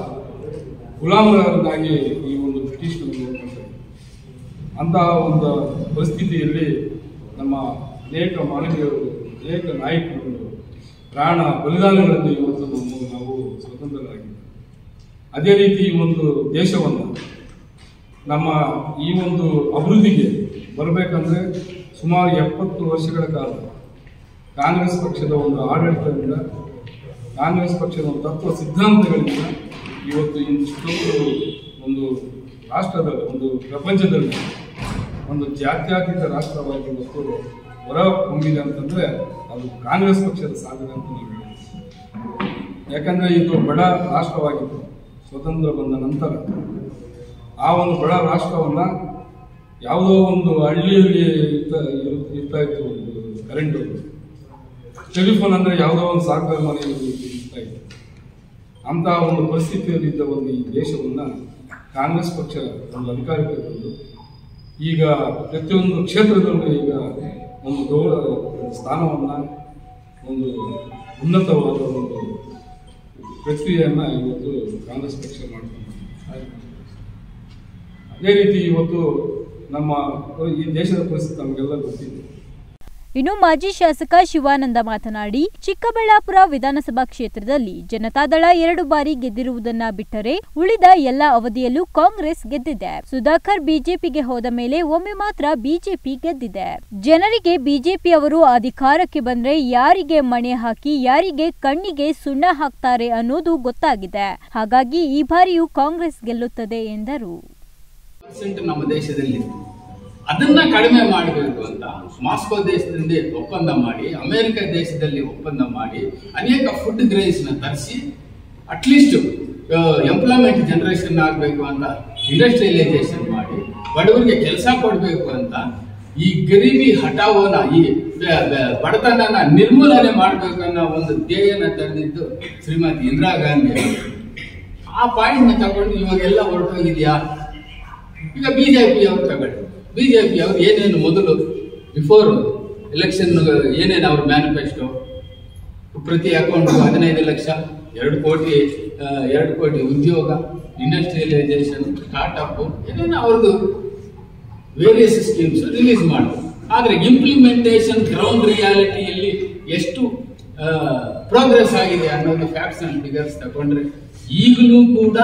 M: ಗುಲಾಮರನ್ನಾಗಿ ಈ ಒಂದು ಬ್ರಿಟಿಷರು ನೋಡ್ಕೊಂತಾರೆ ಅಂತಹ ಒಂದು ಪರಿಸ್ಥಿತಿಯಲ್ಲಿ ನಮ್ಮ ಅನೇಕ ಮಾನವೀಯರು ಅನೇಕ ನಾಯಕರುಗಳು ಪ್ರಾಣ ಬಲಿದಾನಗಳನ್ನು ಇವತ್ತು ನಮ್ಮ ನಾವು ಸ್ವತಂತ್ರರಾಗಿದ್ದೇವೆ ಅದೇ ರೀತಿ ಈ ಒಂದು ದೇಶವನ್ನು ನಮ್ಮ ಈ ಒಂದು ಅಭಿವೃದ್ಧಿಗೆ ಬರಬೇಕಂದ್ರೆ ಸುಮಾರು ಎಪ್ಪತ್ತು ವರ್ಷಗಳ ಕಾಲ ಕಾಂಗ್ರೆಸ್ ಪಕ್ಷದ ಒಂದು ಆಡಳಿತದಿಂದ ಕಾಂಗ್ರೆಸ್ ಪಕ್ಷದ ಒಂದು ತತ್ವ ಸಿದ್ಧಾಂತಗಳಿಂದ ಇವತ್ತು ಇಷ್ಟೊಂದು ಒಂದು ರಾಷ್ಟ್ರದಲ್ಲಿ ಒಂದು ಪ್ರಪಂಚದಲ್ಲಿ ಒಂದು ಜಾತ್ಯತೀತ ರಾಷ್ಟ್ರವಾಗಿ ಇವತ್ತು ಹೊರ ಹೊಮ್ಮಿದೆ ಅಂತಂದ್ರೆ ಅದು ಕಾಂಗ್ರೆಸ್ ಪಕ್ಷದ ಸಾಧನೆ ಅಂತ ನಾವು ಹೇಳ್ಬೋದು ಯಾಕಂದ್ರೆ ಇದು ಬಡ ರಾಷ್ಟ್ರವಾಗಿತ್ತು ಸ್ವತಂತ್ರ ಬಂದ ನಂತರ ಆ ಒಂದು ಬಡ ರಾಷ್ಟ್ರವನ್ನ ಯಾವುದೋ ಒಂದು ಹಳ್ಳಿಯಲ್ಲಿ ಇರ್ತಾ ಇರು- ಇರ್ತಾ ಇತ್ತು ಒಂದು ಕರೆಂಟ್ ಟೆಲಿಫೋನ್ ಅಂದ್ರೆ ಯಾವುದೋ ಒಂದು ಸಾಕಾರ ಮನೆಯಲ್ಲಿ ಇರ್ತಾ ಇತ್ತು ಅಂತ ಒಂದು ಪರಿಸ್ಥಿತಿಯಲ್ಲಿ ಇದ್ದ ಒಂದು ಈ ದೇಶವನ್ನ ಕಾಂಗ್ರೆಸ್ ಪಕ್ಷ ಒಂದು ಅಧಿಕಾರಕ್ಕೆ ಬಂದು ಈಗ ಪ್ರತಿಯೊಂದು ಕ್ಷೇತ್ರದಲ್ಲೂ ಈಗ ಒಂದು ಗೌರವ ಒಂದು ಸ್ಥಾನವನ್ನ ಒಂದು ಉನ್ನತವಾದ ಒಂದು ಪ್ರಕ್ರಿಯೆಯನ್ನ ಇವತ್ತು ಕಾಂಗ್ರೆಸ್ ಪಕ್ಷ ಮಾಡ್ಕೊಂಡು ಅದೇ ರೀತಿ ಇವತ್ತು ನಮ್ಮ ಈ ದೇಶದ ಪರಿಸ್ಥಿತಿ ನಮಗೆಲ್ಲ ಗೊತ್ತಿದೆ
I: ಇನ್ನು ಮಾಜಿ ಶಾಸಕ ಶಿವಾನಂದ ಮಾತನಾಡಿ ಚಿಕ್ಕಬಳ್ಳಾಪುರ ವಿಧಾನಸಭಾ ಕ್ಷೇತ್ರದಲ್ಲಿ ಜನತಾದಳ ಎರಡು ಬಾರಿ ಗೆದ್ದಿರುವುದನ್ನ ಬಿಟ್ಟರೆ ಉಳಿದ ಎಲ್ಲ ಅವಧಿಯಲ್ಲೂ ಕಾಂಗ್ರೆಸ್ ಗೆದ್ದಿದೆ ಸುಧಾಕರ್ ಬಿಜೆಪಿಗೆ ಹೋದ ಮೇಲೆ ಒಮ್ಮೆ ಮಾತ್ರ ಬಿಜೆಪಿ ಗೆದ್ದಿದೆ ಜನರಿಗೆ ಬಿಜೆಪಿ ಅವರು ಅಧಿಕಾರಕ್ಕೆ ಬಂದ್ರೆ ಯಾರಿಗೆ ಮಣೆ ಹಾಕಿ ಯಾರಿಗೆ ಕಣ್ಣಿಗೆ ಸುಣ್ಣ ಹಾಕ್ತಾರೆ ಅನ್ನೋದು ಗೊತ್ತಾಗಿದೆ ಹಾಗಾಗಿ ಈ ಬಾರಿಯೂ ಕಾಂಗ್ರೆಸ್ ಗೆಲ್ಲುತ್ತದೆ ಎಂದರು
N: ಪರ್ಸೆಂಟ್ ನಮ್ಮ ದೇಶದಲ್ಲಿ ಅದನ್ನ ಕಡಿಮೆ ಮಾಡಬೇಕು ಅಂತ ಮಾಸ್ಕೋ ದೇಶದಿಂದ ಒಪ್ಪಂದ ಮಾಡಿ ಅಮೆರಿಕ ದೇಶದಲ್ಲಿ ಒಪ್ಪಂದ ಮಾಡಿ ಅನೇಕ ಫುಡ್ ಗ್ರೈನ್ಸ್ ನ ತರಿಸಿ ಅಟ್ಲೀಸ್ಟ್ ಎಂಪ್ಲಾಯ್ಮೆಂಟ್ ಜನರೇಷನ್ ಆಗಬೇಕು ಅಂತ ಇಂಡಸ್ಟ್ರಿಯಲೈಸೇಷನ್ ಮಾಡಿ ಬಡವರಿಗೆ ಕೆಲಸ ಕೊಡಬೇಕು ಅಂತ ಈ ಗರೀಬಿ ಹಠಾವೋನ ಈ ಬ- ಬ- ಬಡತನನ ನಿರ್ಮೂಲನೆ ಮಾಡಬೇಕು ಅನ್ನೋ ಒಂದು ಧ್ಯೇಯನ ತಂದಿದ್ದು ಶ್ರೀಮತಿ ಇಂದಿರಾ ಗಾಂಧಿ ಅವರು. ಆ ಪಾಯಿಂಟ್ ನ ತಗೊಂಡು ಇವಾಗೆಲ್ಲ ಹೊರಟೋಗಿದ್ಯಾ ಈಗ ಬಿಜೆಪಿ ಅವರು ತಗೊಳ್ಳಿ ಬಿಜೆಪಿ ಅವರು ಏನೇನು ಮೊದಲು ಬಿಫೋರ್ ಎಲೆಕ್ಷನ್ ಏನೇನು ಅವ್ರ ಮ್ಯಾನಿಫೆಸ್ಟೋ ಪ್ರತಿ ಅಕೌಂಟ್ ಹದಿನೈದು ಲಕ್ಷ ಎರಡು ಕೋಟಿ ಆ, ಎರಡು ಕೋಟಿ ಉದ್ಯೋಗ ಇಂಡಸ್ಟ್ರಿಯಲೈಸೇಷನ್ ಸ್ಟಾರ್ಟ್ಅಪ್ ಏನೇನು ಅವ್ರದ್ದು ವೇರಿಯಸ್ ಸ್ಕೀಮ್ಸ್ ರಿಲೀಸ್ ಮಾಡಿದ್ರು ಆದರೆ ಇಂಪ್ಲಿಮೆಂಟೇಷನ್ ಗ್ರೌಂಡ್ ರಿಯಾಲಿಟಿಯಲ್ಲಿ ಎಷ್ಟು ಪ್ರೋಗ್ರೆಸ್ ಆಗಿದೆ ಅನ್ನೋದು ಫ್ಯಾಕ್ಟ್ಸ್ ಅಂಡ್ ಫಿಗರ್ಸ್ ತಗೊಂಡ್ರೆ ಈಗಲೂ ಕೂಡ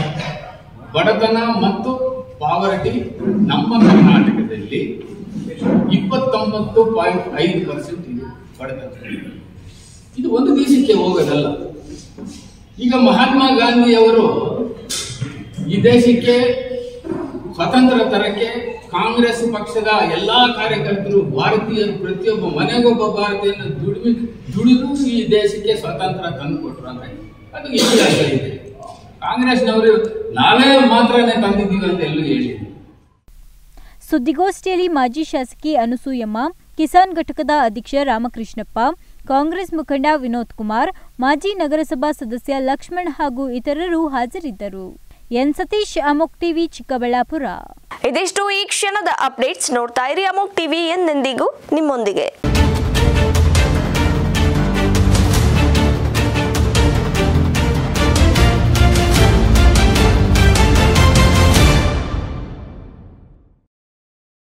N: ಬಡತನ ಮತ್ತು ಪಾವರ್ಟಿ ನಮ್ಮ ಕರ್ನಾಟಕದಲ್ಲಿ ಇಪ್ಪತ್ತೊಂಬತ್ತು ಪಾಯಿಂಟ್ ಐದು ಪರ್ಸೆಂಟ್ ಇದೆ ಬಡತನ ಇದು ಒಂದು ದೇಶಕ್ಕೆ ಹೋಗೋದಲ್ಲ ಈಗ ಮಹಾತ್ಮ ಗಾಂಧಿ ಅವರು ಈ ದೇಶಕ್ಕೆ ಸ್ವತಂತ್ರ ತರಕ್ಕೆ ಕಾಂಗ್ರೆಸ್ ಪಕ್ಷದ ಎಲ್ಲಾ ಕಾರ್ಯಕರ್ತರು ಭಾರತೀಯರು ಪ್ರತಿಯೊಬ್ಬ ಮನೆಗೊಬ್ಬ ಭಾರತೀಯನ ದುಡಿಮೆ ದುಡಿದು ಈ ದೇಶಕ್ಕೆ ಸ್ವಾತಂತ್ರ್ಯ ತಂದು ಕೊಟ್ರು ಅಂದ್ರೆ ಅದು ಇತಿಹಾಸ ಇದೆ ಕಾಂಗ್ರೆಸ್ನವರು ನಾವೇ ಮಾತ್ರನೇ ತಂದಿದ್ದೀವಿ ಅಂತ ಎಲ್ಲೂ ಹೇಳಿಲ್ಲ
I: ಸುದ್ದಿಗೋಷ್ಠಿಯಲ್ಲಿ ಮಾಜಿ ಶಾಸಕಿ ಅನಸೂಯಮ್ಮ ಕಿಸಾನ್ ಘಟಕದ ಅಧ್ಯಕ್ಷ ರಾಮಕೃಷ್ಣಪ್ಪ ಕಾಂಗ್ರೆಸ್ ಮುಖಂಡ ವಿನೋದ್ ಕುಮಾರ್ ಮಾಜಿ ನಗರಸಭಾ ಸದಸ್ಯ ಲಕ್ಷ್ಮಣ್ ಹಾಗೂ ಇತರರು ಹಾಜರಿದ್ದರು ಎನ್ ಸತೀಶ್ ಅಮೋಕ್ ಟಿವಿ ಚಿಕ್ಕಬಳ್ಳಾಪುರ
A: ಇದಿಷ್ಟು ಈ ಕ್ಷಣದ ಅಪ್ಡೇಟ್ಸ್ ನೋಡ್ತಾ ಇರಿ ಅಮೋಕ್ ಟಿವಿ ಎಂದೆಂದಿಗೂ ನಿಮ್ಮೊಂದಿಗೆ